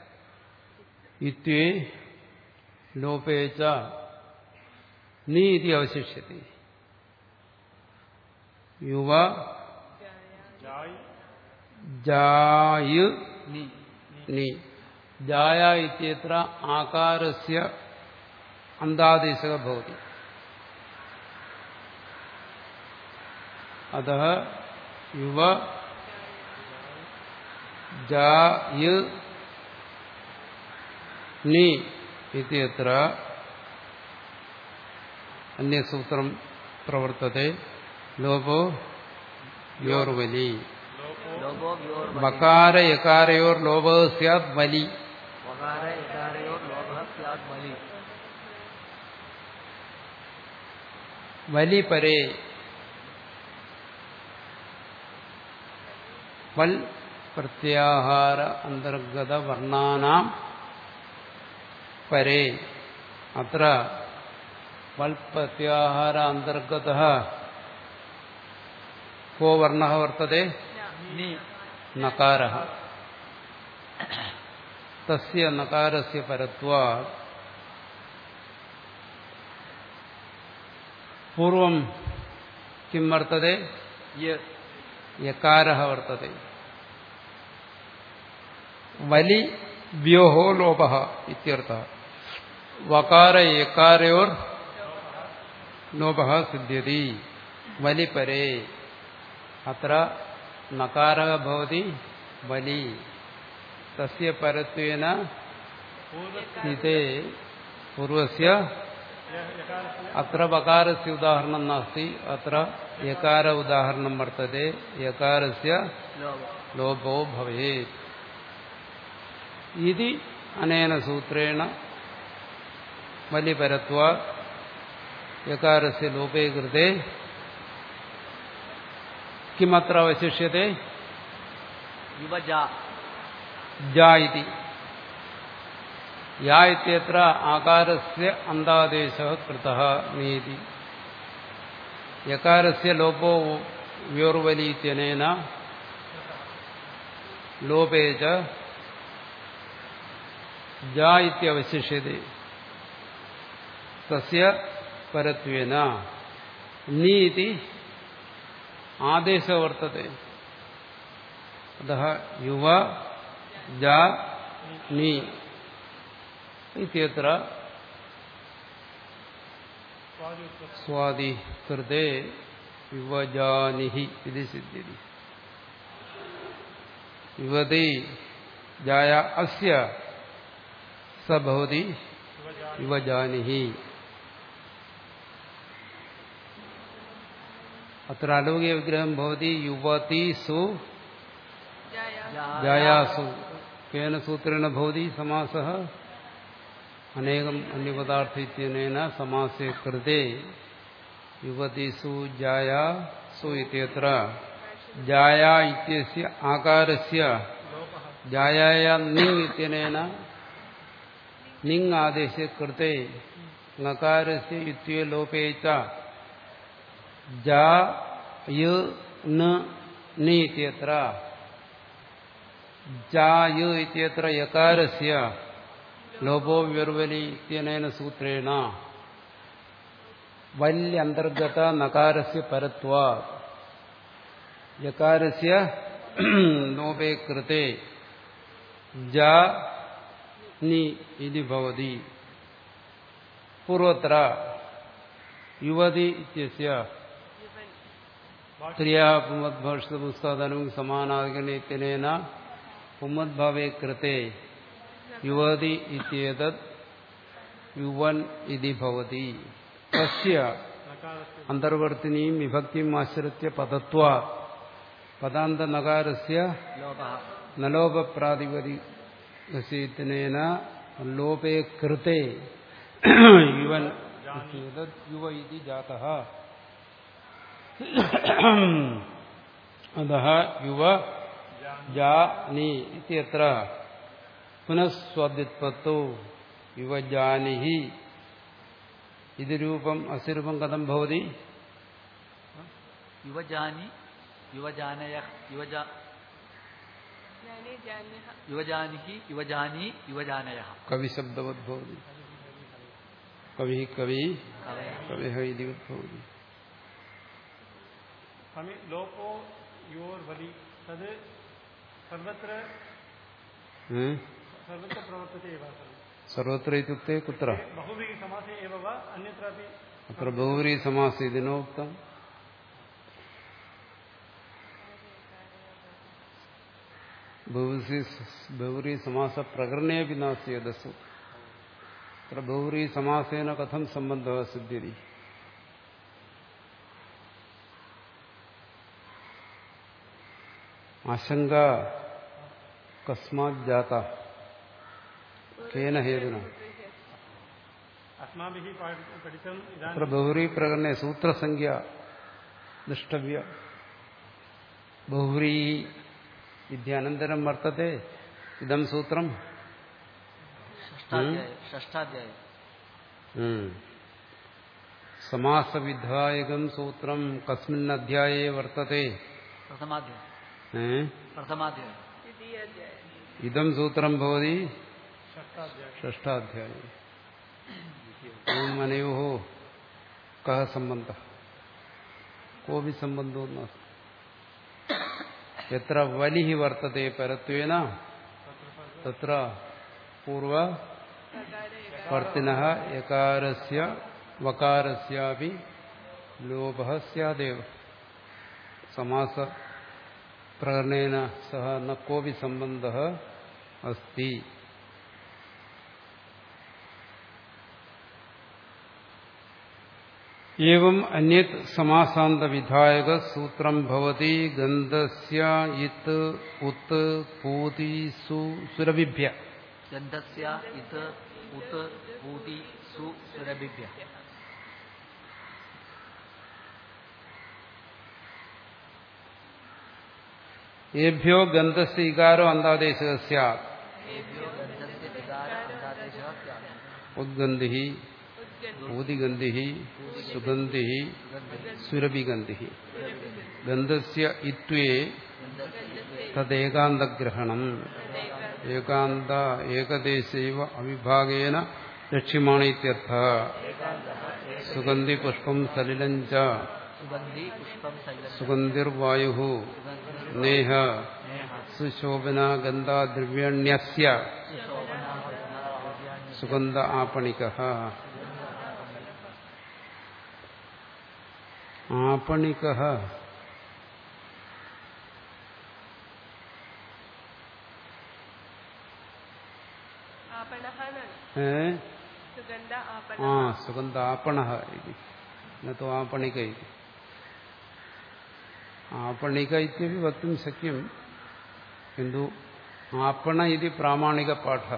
ഇത്വേ ലോപേ ച നീ ഇതി അവശിഷ്യത്തെ യുവ जाय् ജായ് നീ നി ജായ ഇത്യത്ര ആകാരസ്യ അന്താദേശക ഭവതി അത യുവ ജായ് നി ഇത്യത്ര അന്യസൂത്രം പ്രവർത്തത്തെ ലോപോ യോർവലി ലോപോ വ്യോർ വകാര യകാരയോർ ലോപ സ്യാത് വലി വകാര യകാരയോർ ലോഭ സ്യാദ് വലി വലി പരേ വൽ പ്രത്യാഹാര അന്തർഗത വർണ്ണാനാം പരേ അത്ര വൽ പ്രത്യാഹാര അന്തർഗത കോ വർണ്ണ വർത്തത്തെ നി നകാര തസ്യ നകാരസ്യ പരത്വാ പൂർവം കിം വർത്തത്തെ യ യകാര വർത്തത്തെ വലി വ്യോഹോ ലോപ ഇത്യർത്ഥ വകാര യകാരയോർ ലോപ സിദ്ധ്യതി വലി പരേ അത്ര നകാര ഭവതി വലി തസ്യ പരത്വേന സ്ഥിതേ പൂർവസ്യ അത്ര വകാരസ്യ ഉദാഹരണം നാസ്തി അത്ര യകാര ഉദാഹരണം വർത്തത്തെ യകാരസ്യ ലോഭ ലോപോ ഭവേത് ഇതി അനേന സൂത്രേണ വലിപരത്വ യകാരസ്യ ലോപേ കൃതേ കിമത്ര അവശിഷ്യത്തെ യുവജ ജാ ഇതി യാ ഇത്യത്ര ആകാരസ്യ അന്താദേശ കൃത നീതി യകാരസ്യ ലോപോ വ്യോർവലി ഇത്യനേന ലോപേ ച ജാ ഇത്യവശിഷ്യത്തെ തസ്യ പരത്വേന നീ ഇതി ആദേശ വർത്തത്തെ അतः യുവ ജാ നീ ഇത്യത്ര സ്വാദി കൃതേ യുവജാനിഹി ഇത് സിദ്ധ്യതി യുവതി ജായ അസ്യ സ ഭവതി യുവജാനിഹി അത്ര അലൗകിക വിഗ്രഹം ഭവതി യുവതീസു ജായ ജായാസു കേന സൂത്രേണ ഭവതി സമാസ അനേകം അന്യപദാർത്ഥ ഇത്യനേന സമാസേ കൃതേ യുവതിസു ജായാസു ഇത്യത്ര ജായ ഇത്യസ്യ ആകാരസ്യ ജായായ നിങ് ഇത്യനേന നിങ് ആദേശ കൃതേ നകാരസ്യ ഇത്യ ലോപേ ച ജാ യു ന നി ഇത്യത്ര ജായു ഇത്യത്ര യകാരസ്യ ലോപോ വ്യർവലി ഇത്യനേന സൂത്രേണ വല്യന്തർഗത നകാരസ്യ പരത്വ യകാരസ്യ ലോപേ കൃതേ ജാ നി ഇതി ഭവതി പൂർവത്ര യുവതി ഇത്യസ്യ സ്ത്രീയാ പുമദ്ഭവിഷ്യപുസ്തകനും സമാനാധികരണേന പുമദ്ഭാവേ കൃത്തെ യുവതി ഇത്യേതത് യുവൻ ഇതി ഭവതി തസ്യ അന്തർവർത്തിനിയും വിഭക്തിയും ആശ്രിത്യ പദത്വ പദാന്ത നകാരസ്യ ലോഭ നലോപപ്രാതിപതികസേന ലോപേ കൃത്തെ യുവൻ ഇത്യേതത് യുവ ഇതി ജാതഃ അതः യുവ ജാനി ഇത്യത്ര പുനഃസ്വാദ്യുത്പത്തോ യുവജാനിഹി ഇത് രൂപം അസുരൂപം കഥം ഭവതി യുവജാനി യുവജാനയ യുവജാ ജാനി ജാന്യഃ യുവജാനിഹി യുവജാനി യുവജാനയ കവിശബ്ദവത് ഭവതി കവി കവി കവയ കവിഹ ഇതി ഭവതി हमें लोपो योर बलि तद सर्वत्र ഉം? सर्वत्र प्रवर्तते एव खलु സർവത്ര ഇത്യുക്തെ കുത്ര बहुभिः समासे एव वा अन्यत्रापि അത്ര ബഹുവരി സമാസ ഇതിനോക്തം ബഹുവരി സമാസ പ്രകരണേപി നാസ്തി യദസ്സു അത്ര ബഹുറി സമാസേന കഥം സംബന്ധ സിദ്ധ്യതി ആശങ്ക കസ്മാത് ജാത കേന ഹേതുന अस्माभिः पाठ- पठितम् അത്ര इदानीं ബഹുറി പ്രകടനെ സൂത്രസംഖ്യ ദൃഷ്ടവ്യ ബഹുരി വിദ്യാനന്തരം വർത്തത്തെ ഇതം സൂത്രം षष्ठाध्याय षष्ठाध्याय സമാസവിധായകം സൂത്രം കസ്മിൻ അധ്യായേ വർത്തത്തെ प्रथमाध्याय ഏ? प्रथमाध्याय द्वितीयाध्याये ഇതം സൂത്രം ഭവതി षष्ठाध्यायः ഷഷ്ടാധ്യായം അനയോ കഹ സംബന്ധ കോപി സംബന്ധോ നാസ്തി എത്ര വലി വർത്തത്തെ പരത്വേന തത്ര പൂർവ വർത്തിന യകാരസ്യ വകാരസ്യാപി ലോഭ സ്യാദേവ സമാസ പ്രകരണേന സഹ ന കോപി സംബന്ധ അസ്തി एवं अन्यत् समासान्त विधायक सूत्रम भवति गन्धस्य इत उत पूति सु सुरभिभ्य गन्धस्य इत उत ऊति सु सुरभिभ्य येभ्यो गन्धस्य इकारो अन्तादेशः स्यात् गन्धस्य विकार अन्तादेशः स्यात् उद्गन्धिः ऊदिगन्धिः सुगन्धिः सुरभिगन्धिः गन्धस्य इत्वे तदेकान्तग्रहणम् एकान्त एकदेशैव अविभागेन लक्ष्यमाणेत्यर्थः सुगन्धिपुष्पं सलिलं च सुगन्धि पुष्पं सैलं सुगन्धिर्वायुः नेह सुशोभना गन्धाद्रव्यण्यस्य सुगन्ध आपणिकः आपणिकः आपणः न ഏ? सुगन्ध ആ आपणः സുഗന്ധ आपणः इति न तु आपणिक इति आपणिक इत्यपि वक्तुं शक्यं किन्तु आपण इति प्रामाणिकपाठः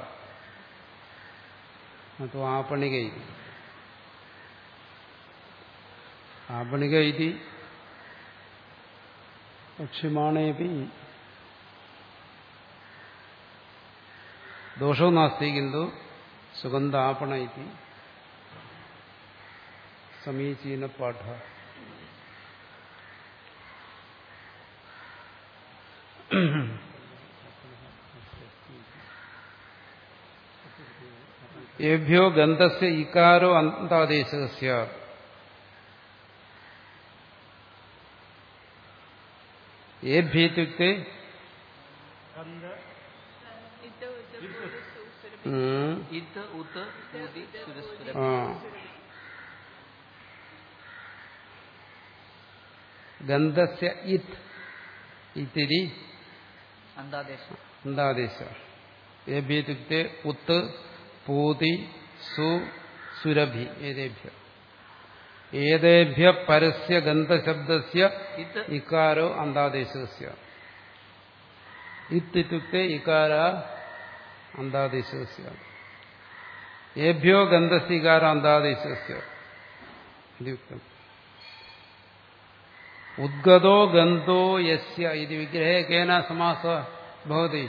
न तु आपणिक इति आपणिक इति वक्ष्यमाणेपि दोषो नास्ति किन्तु सुगन्ध आपण इति समीचीनपाठः येभ्यो गन्धस्य इकारो अन्तादेशः स्यात् येभ्य इत्युक्ते गन्ध इद उद पुरु सु सुरभि ഉം, इत उत ऊति सुरस्वरभि ആ. ഗന്ധസ്യ ഇത് ഇത്തിരി अन्तादेशः എന്താദേശ ഏഭ്യത്യുക്തെ ഉത്ത് പൂതി സു സുരഭി ഏതേഭ്യ ഏതേഭ്യ പരസ്യ ഗന്ധശബ്ദസ്യ इत ഇക്കാരോ അന്താദേശസ്യ ഇത്യുക്തെ ഇക്കാര അന്താദേശസ്യ ഏഭ്യോ ഗന്ധസ്യ ഇകാര അന്താദേശസ്യ ഇത്യുക്തം ഉദ്ഗതോ ഗന്ധോ യസ്യ ഇത് വിഗ്രഹേ കേന സമാസ ഭവതി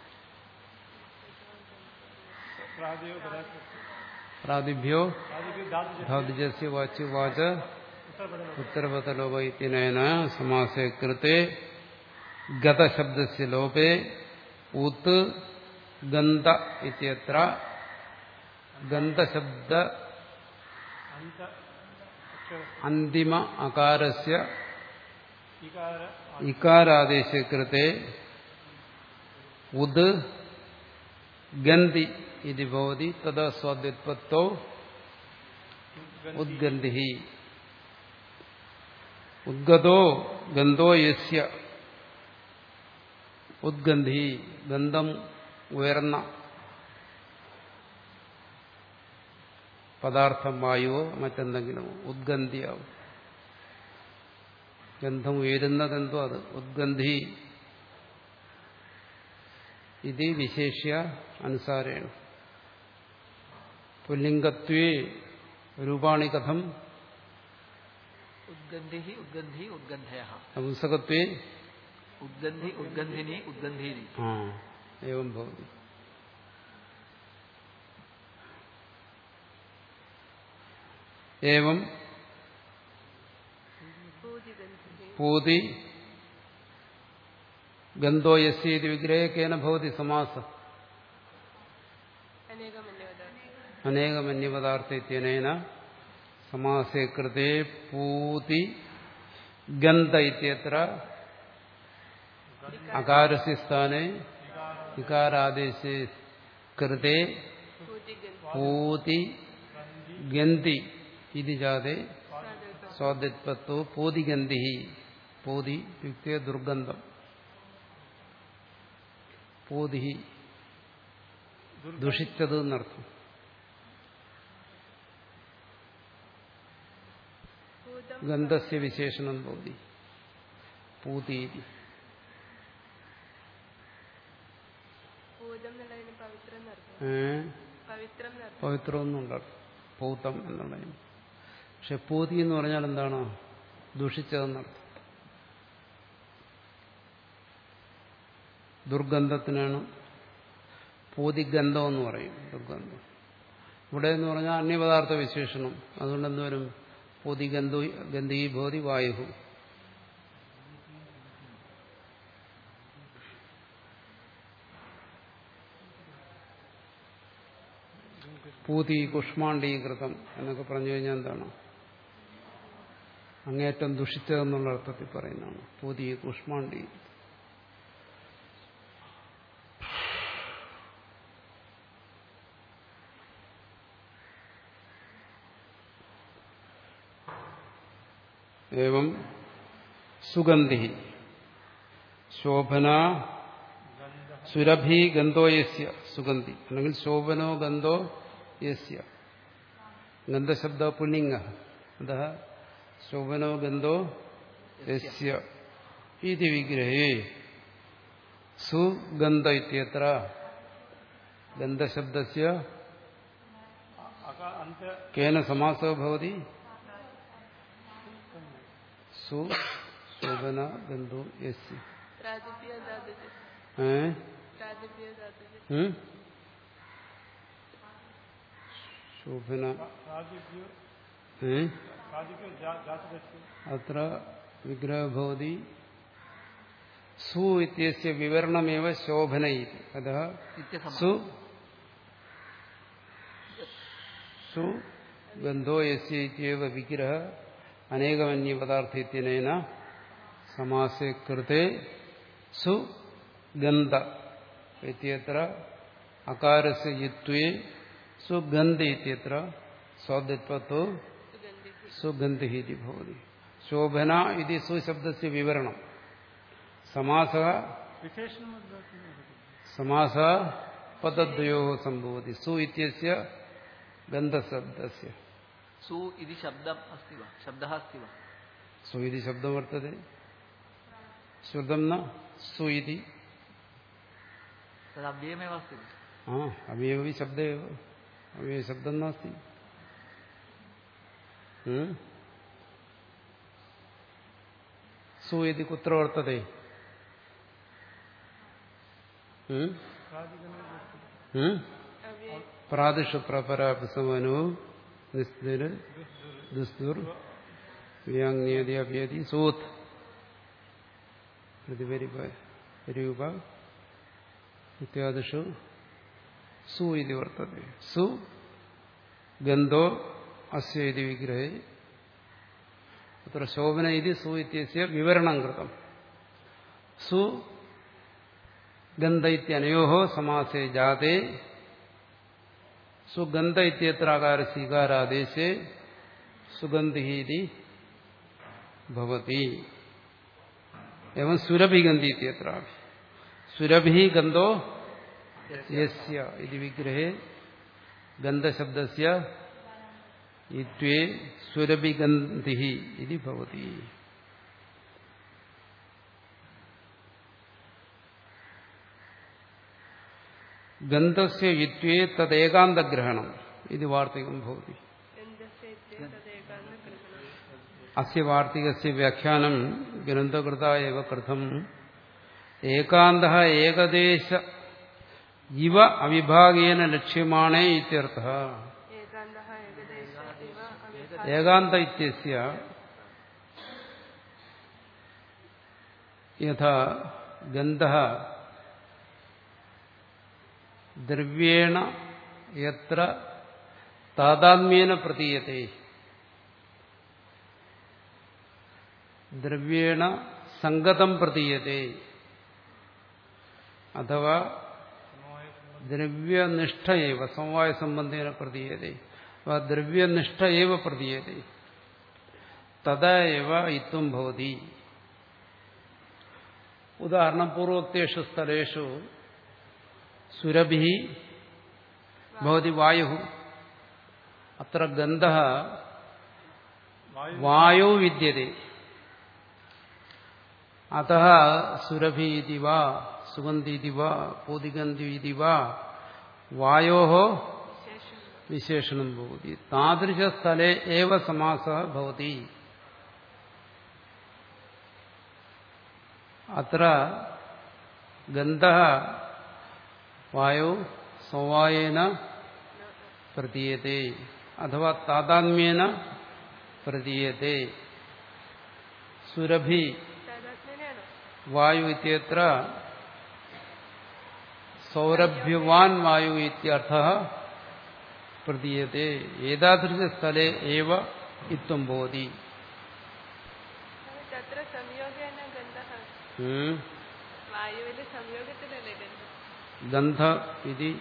प्रादेव पदार्थ പ്രാതിഭ്യോ प्रादिभ्यो धातु ധാതുജസ്യ വാച്ച് വാച उत्तरपदम् ഉത്തരപദലോപ ഇത്യനേന സമാസേ കൃത്തെ ഗതശബ്ദസ്യ ലോപേ ഉത് ഗന്ധ ഇത്യത്ര ഗന്ധശബ്ദ अन्त अक्षर അന്തിമ അകാരസ്യ इकार ഇകാരാദേശ കൃത്തെ ഉദ് ഗന്ധി ഇത് ഭവതി തഥാ സ്വാദ്യുത്പത്തോ ഉദ്ഗന്ധി ഉദ്ഗതോ ഗന്ധോ യസ്യ ഉദ്ഗന്ധി ഗന്ധം ഉയർന്ന പദാർത്ഥം വായുവോ മറ്റെന്തെങ്കിലുമോ ഉദ്ഗന്ധിയാവും ഗന്ധം ഉയരുന്നതെന്തോ അത് ഉദ്ഗന്ധി ഇത് വിശേഷ്യ അനുസാരേണ പുല്ലിംഗത്വേ രൂപാണി കഥം ഉദ്ഗന്ധി ഉദ്ഗന്ധി ഉദ്ഗന്ധയ നപുംസകത്വേ ഉദ്ഗന്ധി ഉദ്ഗന്ധിനി ഉദ്ഗന്ധീനി ആ ഏവം ഭവതി ഏവം പൂതിഗന്ധി പൂതി ഗന്ധോ യസ്യേതി വിഗ്രഹേ കേന ഭവതി സമാസ അനേകമന്യവദാർത്ഥം അനേകമന്യപദാർത്ഥ ഇത്യനേന സമാസേ കൃതേ പൂതി ഗന്ധ ഇത്യത്ര അകാരസ്യ സ്ഥാനെ വികാരാദേശേ കൃതേ പൂതിഗന്ധി പൂതി ഗന്ധി ഇത് ജാതെ സാധുത്വം സ്വാദിത്വത്തോ പൂതിഗന്ധി പൂതി യുക്തിയ ദുർഗന്ധം പൂതി ദുഷിച്ചത് എന്നർത്ഥം ഭൂതം ഗന്ധസ്യ വിശേഷണം ഭവതി പൂതീതി ഭൂതം എന്നുള്ളതിന് പവിത്രം നടത്തും ഏ പവിത്രം നടത്തും പവിത്രമൊന്നും ഉണ്ടാകും പൂതം എന്നുള്ളതിന് പക്ഷെ പൂതി എന്ന് പറഞ്ഞാൽ എന്താണ് ദുഷിച്ചതെന്നർത്ഥം ദുർഗന്ധത്തിനാണ് പൂതിഗന്ധം എന്ന് പറയും ദുർഗന്ധം ഇവിടെ എന്ന് പറഞ്ഞാൽ അന്യപദാർത്ഥ വിശേഷണം അതുകൊണ്ട് എന്തുവരും പൂതിഗന്ധു ഗന്ധീ ഭവതി വായു പൂതി കുഷ്മാണ്ഡീകൃതം എന്നൊക്കെ പറഞ്ഞു കഴിഞ്ഞാൽ എന്താണ് അങ്ങേറ്റം ദുഷിച്ചതെന്നുള്ള അർത്ഥത്തിൽ പറയുന്നതാണ് പൂതി കുഷ്മാണ്ഡി ഏവം സുഗന്ധി ശോഭന സുരഭി ഗന്ധോ യസ്യ സുഗന്ധി അല്ലെങ്കിൽ ശോഭനോ ഗന്ധോ യസ്യ ഗന്ധശബ്ദ പുല്ലിംഗ അത ശോഭനോ ഗന്ധോ യസ്യ ഇതി വിഗ്രഹേ സുഗന്ധ ഇത്യത്ര ഗന്ധശബ്ദസ്യ अका अन्त കേന സമാസോ ഭവതി സു ശോഭന ഗന്ധോ യസ്യ പ്രാതിപ്യ ധാതുജ ഏ പ്രാതിപ്യ ധാതുജ ഉം? ശോഭന प्रादिप्यो ഏ प्रादिप्यो जा- जातकस्य അത്ര വിഗ്രഹ ഭവതി സു ഇത്യസ്യ വിവരണമേവ ശോഭന ഇതി അതः നിത്യസമ സു സു ഗന്ധോ യസ്യ ഇത്യേവ വിഗ്രഹ അനേകമന്യപദാർത്ഥ ഇത്യനേന സമാസേ കൃതേ സു ഗന്ധ ഇത്യത്ര അകാരസ്യ യിത്വേ സുഗന്ധ ഇത്യത്ര സ്വാദിത്വത്തോ സുഗന്ധി സുഗന്ധി ഇതി ഭവതി ശോഭന ഇതി സുശബ്ദസ്യ വിവരണം സമാസ विशेषणं സമാസ പദദ്വയോ സംഭവതി സു ഇത്യസ്യ ഗന്ധശബ്ദസ്യ സു ഇതി ശബ്ദം അസ്തി വാ ശബ്ദः अस्ति वा സു ഇതി ശബ്ദം വർത്തते ശ്രുതം ന സു ഇതി तदव्ययमेव अस्ति वा? ആ അവയവി ശബ്ദ അവയവ ശബ്ദം നാസ്തി ഉം? സു ഇതി കുത്ര വർത്തते ഉം? ഉം? അവ്യയ പ്രാദിഷു പ്രപരാപിസമനു നിസ്തിർ ദുസ്തുർ വ്യാങ്നേതി അഭ്യതി സൂത് പ്രതിപരിപരൂപ ഇത്യാദിഷു സു ഇതി വർത്തते സു ഗന്ധോ അസ്യ ഇതി വിഗ്രഹേ അത്ര ശോഭന ഇതി സു ഇത്യസ്യ വിവരണം കൃതം സു ഗന്ധ ഇത്യനയോ സമാസേ ജാതേ സുഗന്ധ ഇത്യത്രാകാര സ്വീകാരാദേശേ സുഗന്ധി ഭവതി എവം സുരഭിഗന്ധി ഇത്യത്ര സുരഭി ഗന്ധോ യസ്യ ഇതി വിഗ്രഹേ ഗന്ധശബ്ദസ്യ ഇത്വേ സുരഭിഗന്ധി ഇതി ഭവതി ഗന്ധസ്യ ഇത്വേ തദ്ദേകാന്തഗ്രഹണം ഇത് വാർത്തികം ഭവതി ഗന്ധസ്യ ഇത്യേ തദേകാന്ത ഗ്രഹണം അസ്യ വാർത്തികസ്യ വ്യാഖ്യാനം ഗ്രന്ഥകൃത എവ കൃതം ഏകാന്ത ഏകദേശ ഇവ അവിഭാഗേന ലക്ഷ്യമാണേ ഇത്യർത്ഥ ഏകാന്തഃ ഏകദേശ ഇവ അവിഭാ ഏകാന്ത ഇത്യസ്യ യഥാ ഗന്ധ ദ്രവ്യേണ യത്ര താതാത്മ്യേന പ്രതീയത്തെ ദ്രവ്യേണ സംഗതം പ്രതീയത്തെ അഥവാ ദ്രവ്യനിഷ്ഠ ഏവ സമവായ സംബന്ധേന പ്രതീയത്തെ അഥവാ ദ്രവ്യനിഷ്ഠ ഏവ പ്രതീയത്തെ തഥാ ഏവ ഇത്വം ഭവതി ഉദാഹരണം പൂർവോക്തേഷു സ്ഥലേഷു സുരഭി ഭവതി വായു അത്ര ഗന്ധ വായു വിദ്യത്തെ അത സുരഭി ഇതി വാ സുഗന്ധി ഇതി വാ പൂതിഗന്ധി ഇതി വാ വായോ വിശേഷണം ഭവതി താദൃശസ്ഥലേ ഏവ സമാസ ഭവതി അത്ര ഗന്ധ വായു സമവായേന പ്രതീയത്തെ അഥവാ താതാത്മ്യേന പ്രതീയത്തെ സുരഭി താതാത്മ്യേനയാണോ വായു ഇത്യത്ര സൗരഭ്യവാൻ വായു ഇത്യർത്ഥ പ്രതീയത്തെ ഏതാദൃശസ്ഥലേ ഏവ ഇത്വം ഭവതി തത്ര സംയോഗേന ഗന്ധഃ ഉം. വായുവിന്റെ സംയോഗത്തിലല്ലേ ഗന്ധം ഗന്ധ ഇതി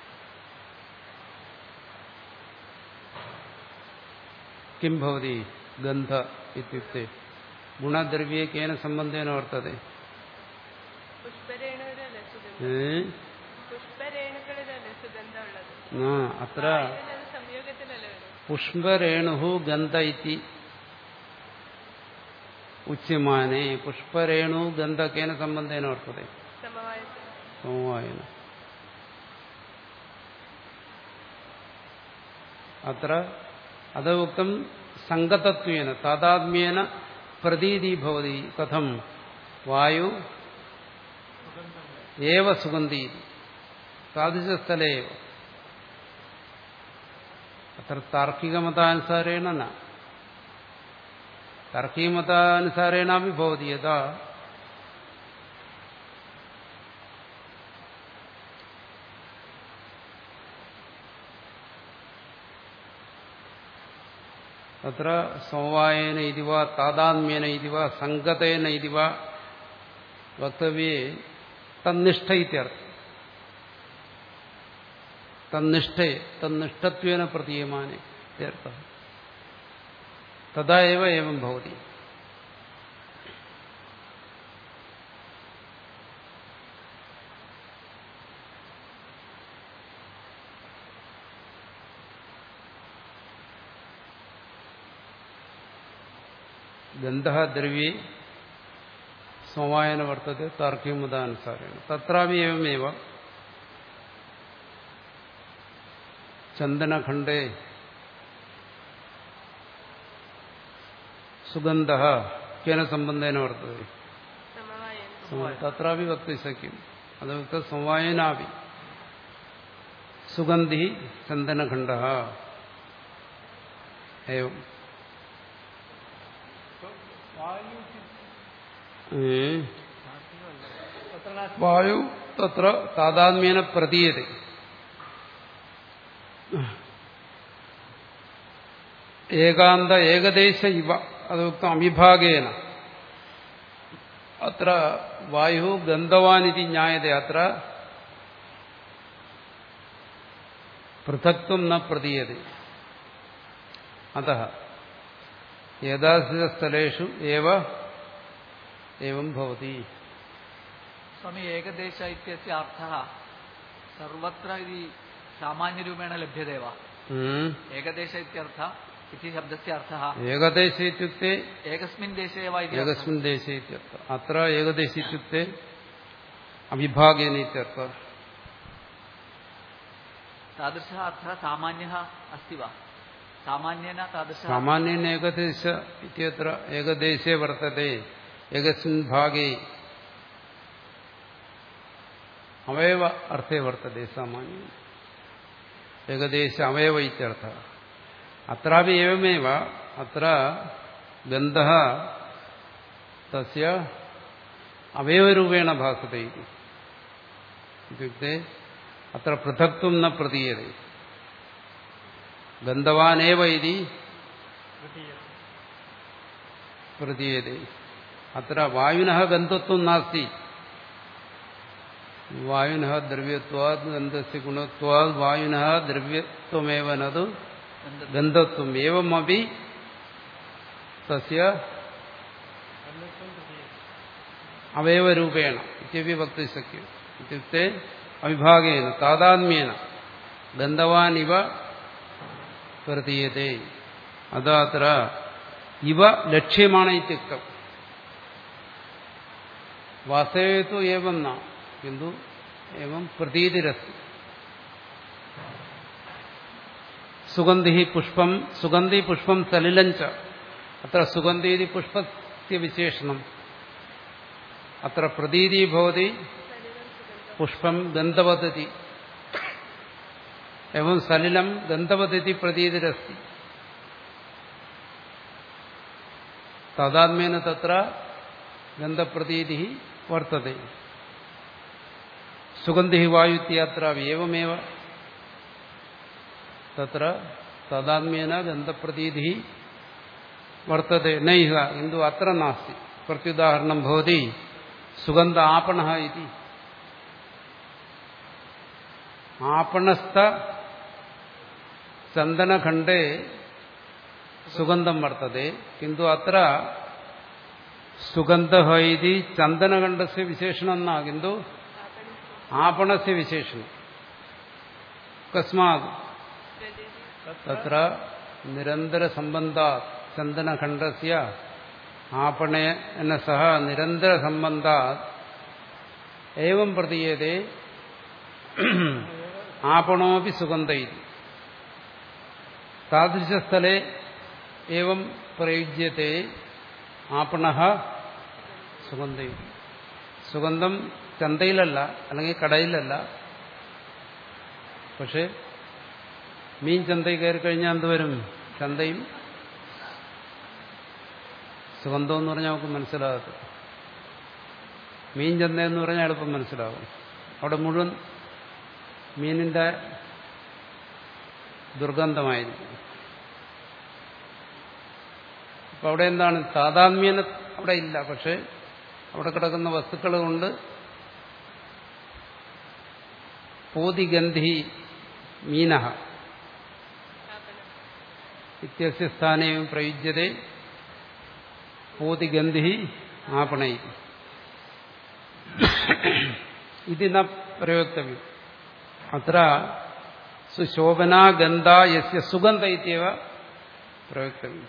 കിം ഭവതി ഗന്ധ ഇത്യുക്തെ ഗുണദ്രവ്യേ കേന സംബന്ധേന വർത്തതെ പുഷ്പരേണുവിലല്ലേ സുഗന്ധം ഏ? പുഷ്പരേണുക്കളിലല്ലേ സുഗന്ധം ഉള്ളത് ആ അത്ര വായുവിലത് സംയോഗത്തിലല്ലേ വരും പുഷ്പരേണു ഗന്ധ ഇതി ഉച്യമാനെ പുഷ്പരേണു ഗന്ധ കേന സംബന്ധേന വർത്തതെ സമവായത്തിൽ സമവായന അത്ര അത് ഉക്തം സംഗതത്വേന താതാത്മ്യേന പ്രതീതി ഭവതി കഥം വായു ഏവ സുഗന്ധി താദൃശസ്ഥലേ ഏവ അത്ര താർക്കികമതാനുസാരേണ ന താർക്കികമതാനുസാരേണാപി ഭവതി യഥാ തത്ര സമവായേന ഇതി വാ താതാത്മ്യേന ഇതി വാ സംഗതേന ഇതി വാ വക്തവ്യേ തന്നിഷ്ഠ ഇത്യർത്ഥം തന്നിഷ്ഠയെ തന്നിഷ്ഠത്വേന പ്രതീയമാനെ ഇത്യർത്ഥം തഥാ ഏവ ഏവം ഭവതി ഗന്ധ ദ്രവ്യേ സമവായന വർത്തത്തെ താർക്കികമതാനുസാരേണ തത്രാപി എവമേവ ചന്ദനഖണ്ഡേ സുഗന്ധ കേന സംബന്ധേന വർത്തത്തെ സമവായന തത്രാപി വക്തി ശക്യം അത് വക്ത സമവായനാപി സുഗന്ധി ചന്ദനഖണ്ഡ ഏവം वायु ഏ तत्र नास्ति വായു തത്ര താതാത്മ്യേന പ്രതീയത്തെ ഏകാന്ത ഏകദേശ ഇവ അതുക്ത അവിഭാഗേന അത്ര വായു ഗന്ധവാനിതി ജ്ഞായത്തെ അത്ര പൃഥക്വം ന പ്രതീയത്തെ അത ഏതാസ്ഥലേഷു ഏവ एवं भवति स्वामी एकदेश इत्यस्य अर्थः सर्वत्र इति सामान्यरूपेण लभ्यते वा हम्म, एकदेश इत्यर्थ इति शब्दस्य अर्थः ഏകദേശ ഇത്യുക്തെ एकस्मिन् देशे वा इति अर्थः। ഏകസ്മിൻ ദേശേ ഇത്യർത്ഥ അത്ര ഏകദേശ ഇത്യുക്തെ അവിഭാഗേന ഇത്യർത്ഥ तादृशः अर्थः सामान्यः अस्ति वा सामान्येन तादृशः സാമാന്യേന ഏകദേശ ഇത്യത്ര ഏകദേശേ വർത്തത്തെ ഏകസ്മിൻ ഭാഗേ അവയവ അർത്ഥേ വർത്തത്തെ സാമാന്യം ഏകദേശ അവയവ ഇത്യർത്ഥ അത്രാപി എവമേവ അത്ര ഗന്ധ തസ്യ അവയവരൂപേണ ഭാസത്തെ ഇതി. ഇത്യുക്തെ അത്ര പൃഥക്ത്വം ന പ്രതീയത ഗന്ധവാനേവ ഇതി പ്രതീയത അത്ര വായുന ഗന്ധത്വം നാസ്തി വായുന ദ്രവ്യത്വാത് ഗന്ധസ്യ ഗുണത്വാത് വായുന ദ്രവ്യത്വമേവ നതു गन्ध- ഗന്ധത്വം ഏവമപി തസ്യ അവയവരൂപേണ ഇത്യപി വക്തി ശക്യം ഇത്യുക്തെ അവിഭാഗേന താതാത്മ്യേന ഗന്ധവാനിവ പ്രതീയത്തെ അതാത്ര ഇവ ലക്ഷ്യമാണ് ഇത്യുക്തം വാസ്തവത്തു ഏവം ന കിന്തു ഏവം പ്രതീതിരസ്തി സുഗന്ധി പുഷ്പം സുഗന്ധി പുഷ്പം സലിലഞ്ച അത്ര സുഗന്ധീതി പുഷ്പസ്യ വിശേഷണം അത്ര പ്രതീതി ഭവതി പുഷ്പം ഗന്ധവദതി എവം സലിലം ഗന്ധവദതി പ്രതീതിരസ്തി താതാത്മ്യേന തത്ര ഗന്ധപ്രതീതി വർത്തത്തെ സുഗന്ധി വായുത്യത്ര ഏവമേവ തത്ര താതാത്മ്യേന ഗന്ധപ്രതീതി വർത്തത്തെ നൈഹ കിന്തു അത്ര നാസ്തി പ്രത്യുദാഹരണം ഭവതി സുഗന്ധ ആപണ ഇതി ആപണസ്ഥ ചന്ദനഖണ്ഡേ സുഗന്ധം വർത്തത്തെ കിന്തു അത്ര സുഗന്ധ ഇതി ചന്ദനഖണ്ഡസ്യ വിശേഷണം ന കിന്തു ആപണസ്യ വിശേഷണം കസ്മാത് തത്ര നിരന്തര സംബന്ധ ചന്ദനഖണ്ഡസ്യ ആപണേന സഹ നിരന്തര സംബന്ധ ഏവം പ്രതീയത്തെ ആപണോപി സുഗന്ധ ഇതി താദൃശസ്ഥലെ ഏവം പ്രയുജ്യത്തെ ആപണ സുഗന്ധ ഇതി സുഗന്ധം ചന്തയിലല്ല അല്ലെങ്കിൽ കടയിലല്ല പക്ഷെ മീൻ ചന്തയിൽ കയറി കഴിഞ്ഞാൽ എന്തുവരും ചന്തയും സുഗന്ധം എന്ന് പറഞ്ഞാൽ നമുക്ക് മനസ്സിലാകത്ത് മീൻ ചന്ത എന്ന് പറഞ്ഞാൽ എളുപ്പം മനസ്സിലാകും അവിടെ മുഴുവൻ മീനിന്റെ ദുർഗന്ധമായിരിക്കും അപ്പൊ അവിടെ എന്താണ് താതാത്മ്യന അവിടെ ഇല്ല പക്ഷെ അവിടെ കിടക്കുന്ന വസ്തുക്കൾ കൊണ്ട് പോതിഗന്ധി മീനഹ ഇത്യസ്യ സ്ഥാനേ പ്രയുജ്യത്തെ പോതിഗന്ധി ആപണൈ ഇത് ന പ്രയോക്തവ്യം അത്ര സുശോഭനാ ഗന്ധ യസ്യ സുഗന്ധ ഇത്യവ പ്രയോക്തവ്യം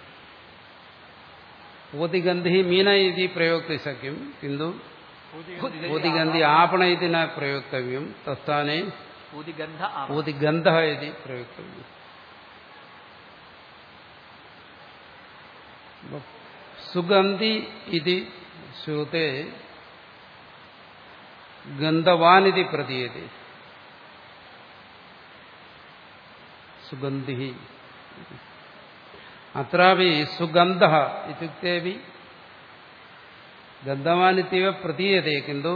പോതിഗന്ധി മീന ഇതി പ്രയോക്തി ശക്യം കിന്തു പോതിഗന്ധി ആപണ ഇതി ന പ്രയോക്തവ്യം തസ്ഥാനെ ഊതിഗന്ധ ആപ. പോതിഗന്ധ ഇതി പ്രയോക്തവ്യം സുഗന്ധി ഇതി ശ്രുത്തെ ഗന്ധവാനിതി പ്രതീയത്തെ സുഗന്ധി അത്രാപി സുഗന്ധ ഇത്യുക്തേ ഗന്ധവാനിത്യവ പ്രതീയത്തെ കിന്തു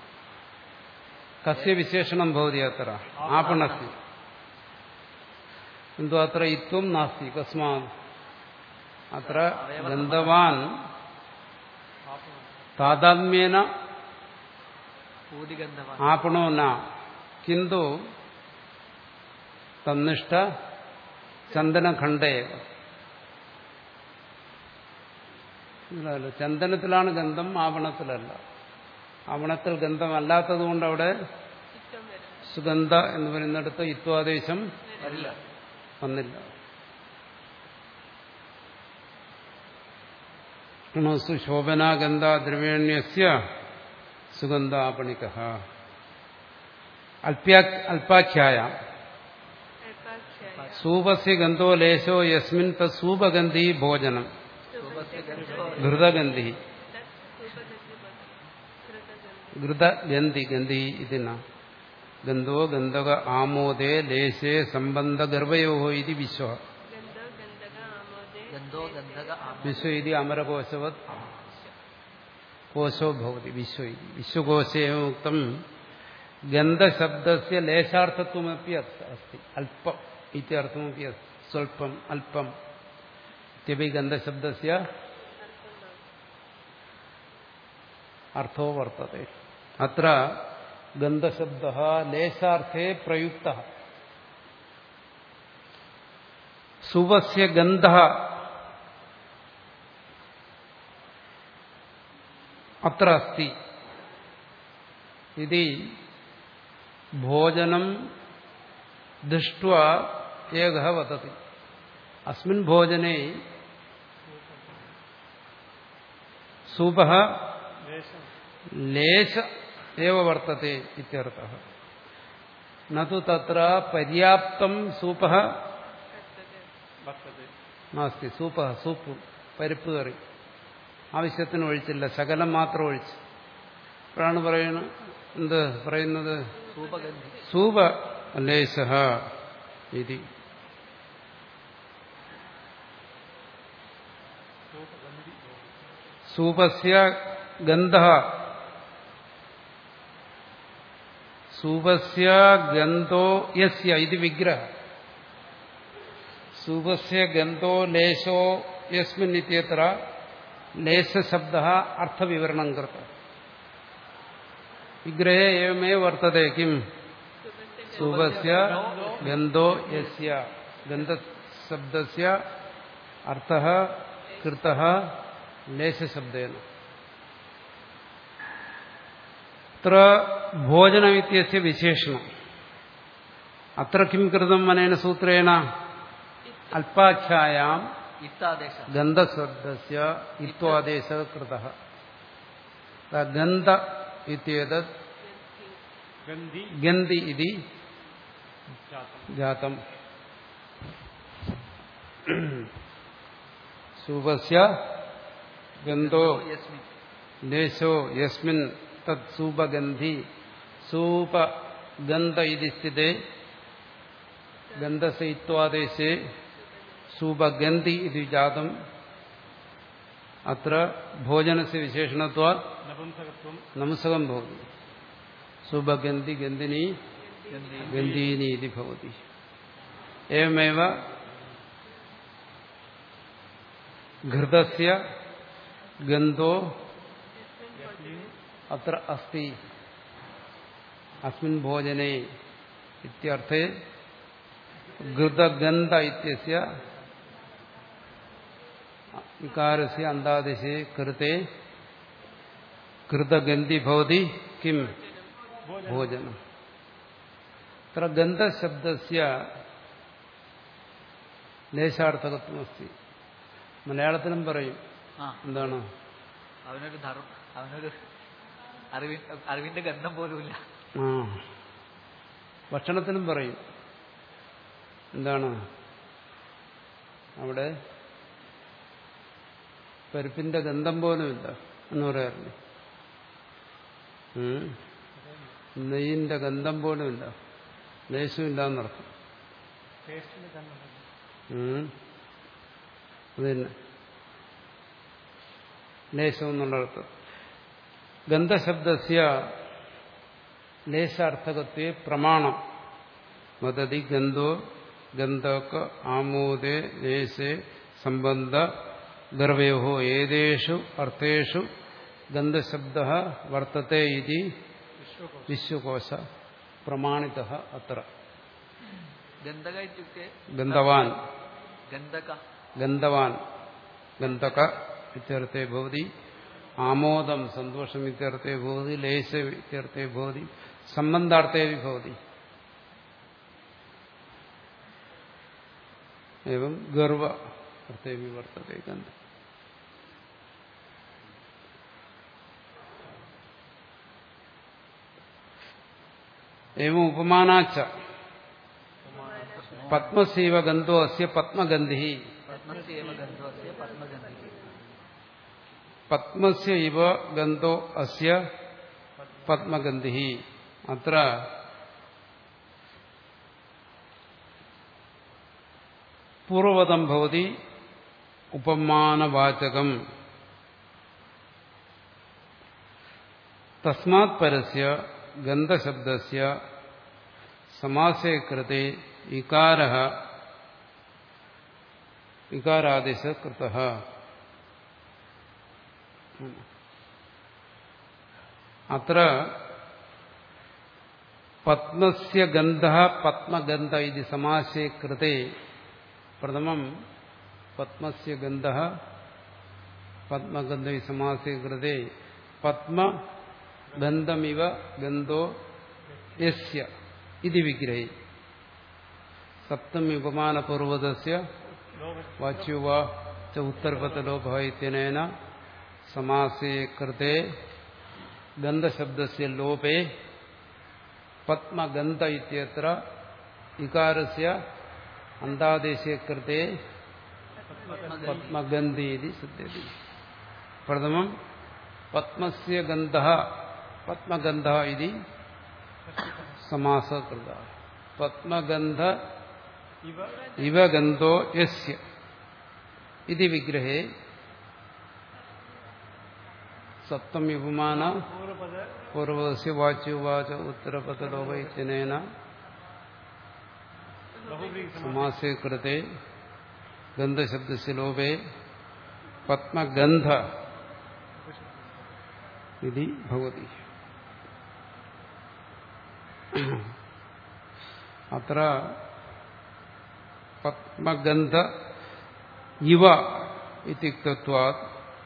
കസ്യ വിശേഷണം ഭവതി അത്ര ആപണസ്യ കിന്തു അത്ര ഇത്വം നാസ്തി കസ്മാത് അത്ര ഗന്ധവാൻ താതാത്മ്യേന ഊതിഗന്ധവാൻ ആപണോ ന കിന്തു തന്നിഷ്ട ചന്ദനഖണ്ഡേ മനസ്സിലായല്ലോ ചന്ദനത്തിലാണ് ഗന്ധം ആവണത്തിലല്ല ആവണത്തിൽ ഗന്ധമല്ലാത്തത് കൊണ്ട് അവിടെ ഇഷ്ടം വരും സുഗന്ധ എന്ന് പറയുന്നിടത്ത് ഇത്വാദേശം വരില്ല വന്നില്ല അണുസു ശോഭനാഗന്ധ ദ്രവ്യണ്യസ്യ സുഗന്ധാപണിക അല്പാഖ്യായ അല്പാക്ഷയ സൂപസ്യ ഗന്ധോ ലേശോ യസ്മിൻ തൂപഗന്ധി ഭോജനം സൂപസ്യ ഗന്ധോ ഘൃതഗന്ധി തത് സൂപഗതി കൃതഗന്ധി ഘൃതഗന്ധി ഗന്ധി ഇതിന ഗന്ധോ ഗന്ധക ആമോദേ ലേശേ സംബന്ധ ഗർഭയോ ഇത് വിശ്വ ഗന്ധോ ഗന്ധക ആമോദേ ഗന്ധോ ഗന്ധക ആമ വിശ്വ ഇത് അമരകോശവത് കോശോ ഭവതി വിശ്വ ഇതി വിശ്വകോശേമുക്തം ഗന്ധശബ്ദസ്യ ലേശാർത്ഥത്വമപ്പി അസ്- അസ്തി അല്പം ഇത്യർത്ഥമപ്പി അസ്തി സ്വല്പം അല്പം ഇത്യപി ഗന്ധശബ്ദസ്യ അർത്ഥോ വർത്തത്തെ അത്ര ഗന്ധശബ്ദ ലേശാർത്ഥേ പ്രയുക്ത സുവസ്യ ഗന്ധ അത്ര അസ്തി ഇത് ഭോജനം ദൃഷ്ട ഏക വദതി അസ്മിൻ ഭോജനെ സൂപ ലേശം ലേശ ഏവ വർത്തത്തെ ഇത്യർത്ഥ നു തത്ര പര്യാപ്തം സൂപ വർത്തത്തെ നാസ്തി സൂപ സൂപ്പ് പരിപ്പ് കറി ആവശ്യത്തിന് ഒഴിച്ചില്ല ശകലം മാത്രം ഒഴിച്ച് അപ്പോഴാണ് പറയുന്നത് എന്ത് പറയുന്നത് സൂപഗന്ധി സൂപ ലേശ ഇതി സൂപസ്യ ഗന്ധ സൂപസ്യ ഗന്ധോ യസ്യ ഇത് വിഗ്രഹ സൂപസ്യ ഗന്ധോ ലേശോ യസ്മിൻ ഇത്യത്ര ലേശശബ്ദ അർത്ഥവിവരണം കൃത വിഗ്രഹേ ഏവമേ വർത്തത്തെ കിം സൂപസ്യ ഗന്ധോ യസ്യ ഗന്ധശബ്ദസ്യ അർത്ഥ കൃത ലേശശബ്ദേന അത്ര ഭോജനമിത്യസ്യ വിശേഷണം അത്ര കിം കൃതം അനേന സൂത്രേണ അല്പാഖ്യായാം ഇത്താദേശ ഗന്ധശബ്ദസ്യ ഇത്വാദേശ കൃത ഗന്ധ ഇത്യേതത് ഗന്ധി ഗന്ധി ഇതി ജാതം ജാതം സൂപസ്യ ഗന്ധോ യസ്മിൻ ലേശോ യസ്മിൻ തത് സൂപഗന്ധി സൂപഗന്ധ ഇതി സ്ഥിതേ ഗന്ധസ ഇത്വാദേശേ സൂപഗന്ധി ഇതി ജാതം അത്ര ഭോജനസ്യ വിശേഷണത്വാ നപുംസകത്വം നമസ്കം ഭവതി സൂപഗന്ധി ഗന്ധിനി ഗന്ധി ഗന്ധീനി ഇതി ഭവതി ഏവമേവ ഘൃതസ്യ ഗന്ധോ അത്ര അസ്തി അസ്മിൻ ഭോജനെ ഇത്യർത്ഥേ ഘൃതഗന്ധ ഇത്യസ്യ ഇകാരസ്യ അന്താദേശേ കൃത്തെ ഘൃതഗന്ധി ഭവതി കിം ഭോജനം അത്ര ഗന്ധശബ്ദസ്യ ലേശാർത്ഥകത്വമസ്തി മലയാളത്തിലും പറയും ആ എന്താണ് അവനൊരു ധർമ്മ അവനൊരു അറിവി അറിവിന്റെ ഗന്ധം പോലുമില്ല ആ ഭക്ഷണത്തിനും പറയും എന്താണ് അവിടെ പരിപ്പിന്റെ ഗന്ധം പോലുമില്ല എന്ന് പറയാറില്ലേ ഉം. നെയ്യിന്റെ ഗന്ധം പോലുമില്ല ലേശമില്ല എന്നർത്ഥം ടേസ്റ്റിന് തന്നെ ഉം. അത് തന്നെ ലേശം എന്നുള്ള അർത്ഥം ഗന്ധശബ്ദസ്യ ലേശാർത്ഥകത്വേ പ്രമാണം വദതി ഗന്ധോ ഗന്ധക ആമോദേ ലേശേ സംബന്ധ ഗർവയോ ഏതേഷു അർത്ഥേഷു ഗന്ധശബ്ദ വർത്തത്തെ ഇതി വിശ്വകോശ പ്രമാണിത അത്ര ഗന്ധക ഇത്യുക്തെ ഗന്ധവാൻ ഗന്ധക ഗന്ധവാൻ ഗന്ധക ഇത്യർത്ഥേ ഭവതി ആമോദം സന്തോഷം ഇത്യർത്ഥേ ഭവതി ലേശ ഇത്യർത്ഥേ ഭവതി സംബന്ധാർത്ഥേ ഭവതി एवं गर्व अर्थे भी वर्तते गंध एवं उपमानाच पद्मसेव गंधो अस्य पद्मगंधि പത്മസ്യ ഏവ ഗന്ധോസ്യ പത്മഗന്ധി പത്മസ്യ ഇവ ഗന്ധോ അസ്യ പത്മഗന്ധി അത്ര പൂർവതം ഭവതി ഉപമാനവാചകം തസ്മാത് പരസ്യ ഗന്ധശബ്ദസ്യ സമാസേ കൃത്തെ ഇകാര ഇകാരാദേശ കൃത അത്ര പത്മസ്യ ഗന്ധ പത്മഗന്ധ ഇത് സമാസേ കൃത്തെ പ്രഥമം പത്മസ്യ ഗന്ധ പത്മഗന്ധ സമാസേ കൃത്തെ പത്മഗന്ധമിവ ഗന്ധോ യസ്യ ഇത് വിഗ്രഹി സപ്തമി ഉപമാനപൂർവതസ്യ വാച്യോ വാ ച ഉത്തരപതലോഭ ഇത്യനേന സമാസേ കൃത്തെ ഗന്ധശബ്ദസ്യ ലോപേ പത്മഗന്ധ ഇത്യത്ര ഇകാരസ്യ അന്താദേശേ കൃത്തെ പത്മഗന്ധി ഇതി സിദ്ധ്യതി പ്രഥമം പത്മസ്യ ഗന്ധ പത്മഗന്ധ ഇതി സമാസകൃത പത്മഗന്ധ ഇവ ഇവ ഗന്ധോ യസ്യ ഇതി വിഗ്രഹേ സപ്തമി ഉപമാന പൂർവപദ പൂർവസ്യ വാച്യുവാച ഉത്തരപദലോപ ഇത്യനേന ബഹുവ്രീഹി സമാസേ കൃത്തെ ഗന്ധശബ്ദസ്യ ലോപേ പത്മഗന്ധ ഇതി ഭവതി അത്ര പത്മഗന്ധ ഇവ ഇത്യുക്തത്വാത്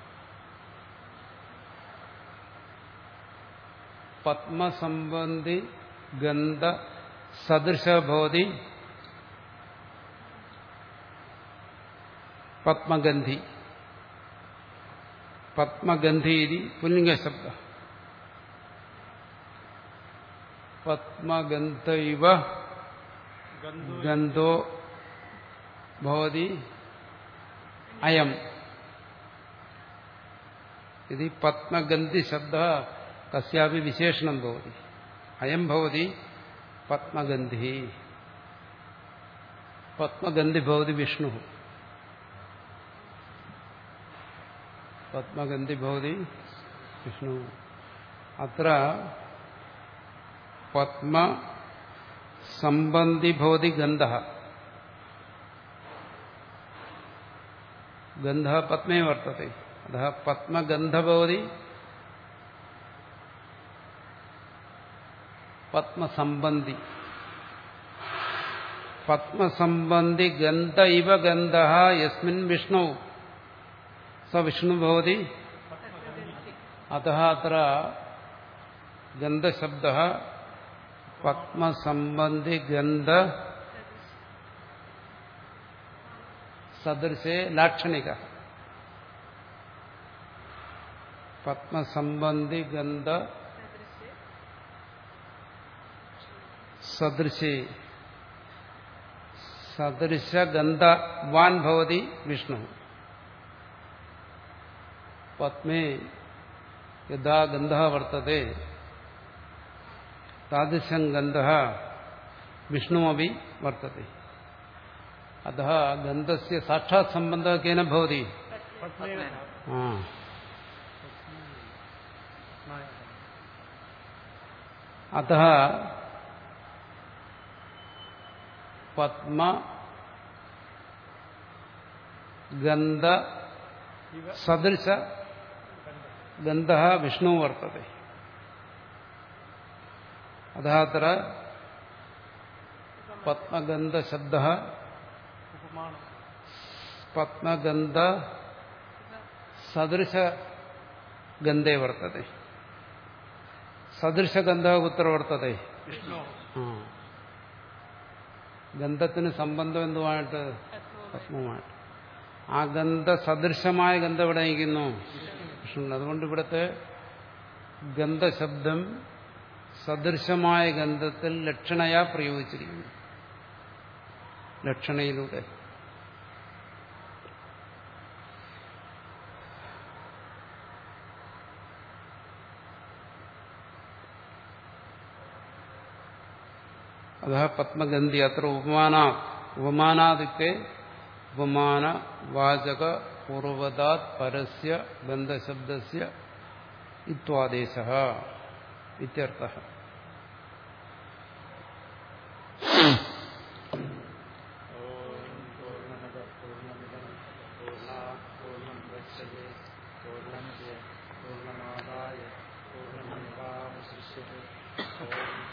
പത്മസംബന്ധി ഗന്ധ സദൃശ ഭവതി പത്മഗന്ധി പത്മഗന്ധി ഇതി പുല്ലിംഗശബ്ദ പത്മഗന്ധ ഇവ ഗന്ധോ ഗന്ധോ ഭവതി അയം ഇത് പത്മഗന്ധി ശബ്ദ കസ്യാപി വിശേഷണം ഭവതി അയം ഭവതി പത്മഗന്ധി പത്മഗന്ധി ഭവതി വിഷ്ണു പത്മഗന്ധി ഭവതി വിഷ്ണു അത്ര പത്മ സംബന്ധി ഭവതി ഗന്ധ ഗന്ധ പത്മേ വർത്തത്തെ അത പത്മഗന്ധ ഭവതി പത്മസംബന്ധി പത്മസംബന്ധി ഗന്ധ ഇവ ഗന്ധ യസ്മിൻ വിഷ്ണു സ വിഷ്ണു ഭവതി അത അത്ര ഗന്ധശബ്ദ പത്മസംബന്ധി ഗന്ധ സദൃശേ ലാക്ഷണിക പത്മസംബന്ധി ഗന്ധ സദൃശേ സദൃശ ഗന്ധവാൻ ഭവതി വിഷ്ണു പത്മേ യഥാ ഗന്ധ വർത്തത്തെ താദൃശം ഗന്ധ വിഷ്ണുമപി വർത്തത്തെ അത ഗന്ധസ്യ സാക്ഷാത് സംബന്ധ കേന ഭവതി പത്മേന ആ അത പത്മ ഗന്ധ ഇവ സദൃശ ഗന്ധ വിഷ്ണു വർത്തത്തെ അത്ര പത്മഗന്ധശബ്ദ ഉപമാനം പത്മഗന്ധ സദൃശ ഗന്ധേ വർത്തത്തെ സദൃശഗന്ധ കുത്ര വർത്തത്തെ വിഷ്ണു ആ. ഗന്ധത്തിന് സംബന്ധം എന്തുമായിട്ട് പത്മവുമായിട്ട് ആ ഗന്ധ സദൃശമായ ഗന്ധം എവിടെ നിൽക്കുന്നു വിഷ്ണു അതുകൊണ്ട് ഇവിടുത്തെ ഗന്ധശബ്ദം സദൃശമായ ഗന്ധത്തിൽ ലക്ഷണയാ പ്രയോഗിച്ചിരിക്കുന്നു ലക്ഷണയിലൂടെ അത പത്മഗന്ധി അത്ര ഉപമാന ഉപമാനാദിത്തെ ഉപമാന വാചക പൂർവതാത് പരസ്യ ഗന്ധശബ്ദസ്യ ഇത്വാദേശ ഇത്യർത്ഥ പൂർണ്ണമാദായ പൂർണ്ണമേവാവശിഷ്യത്തെ ഓം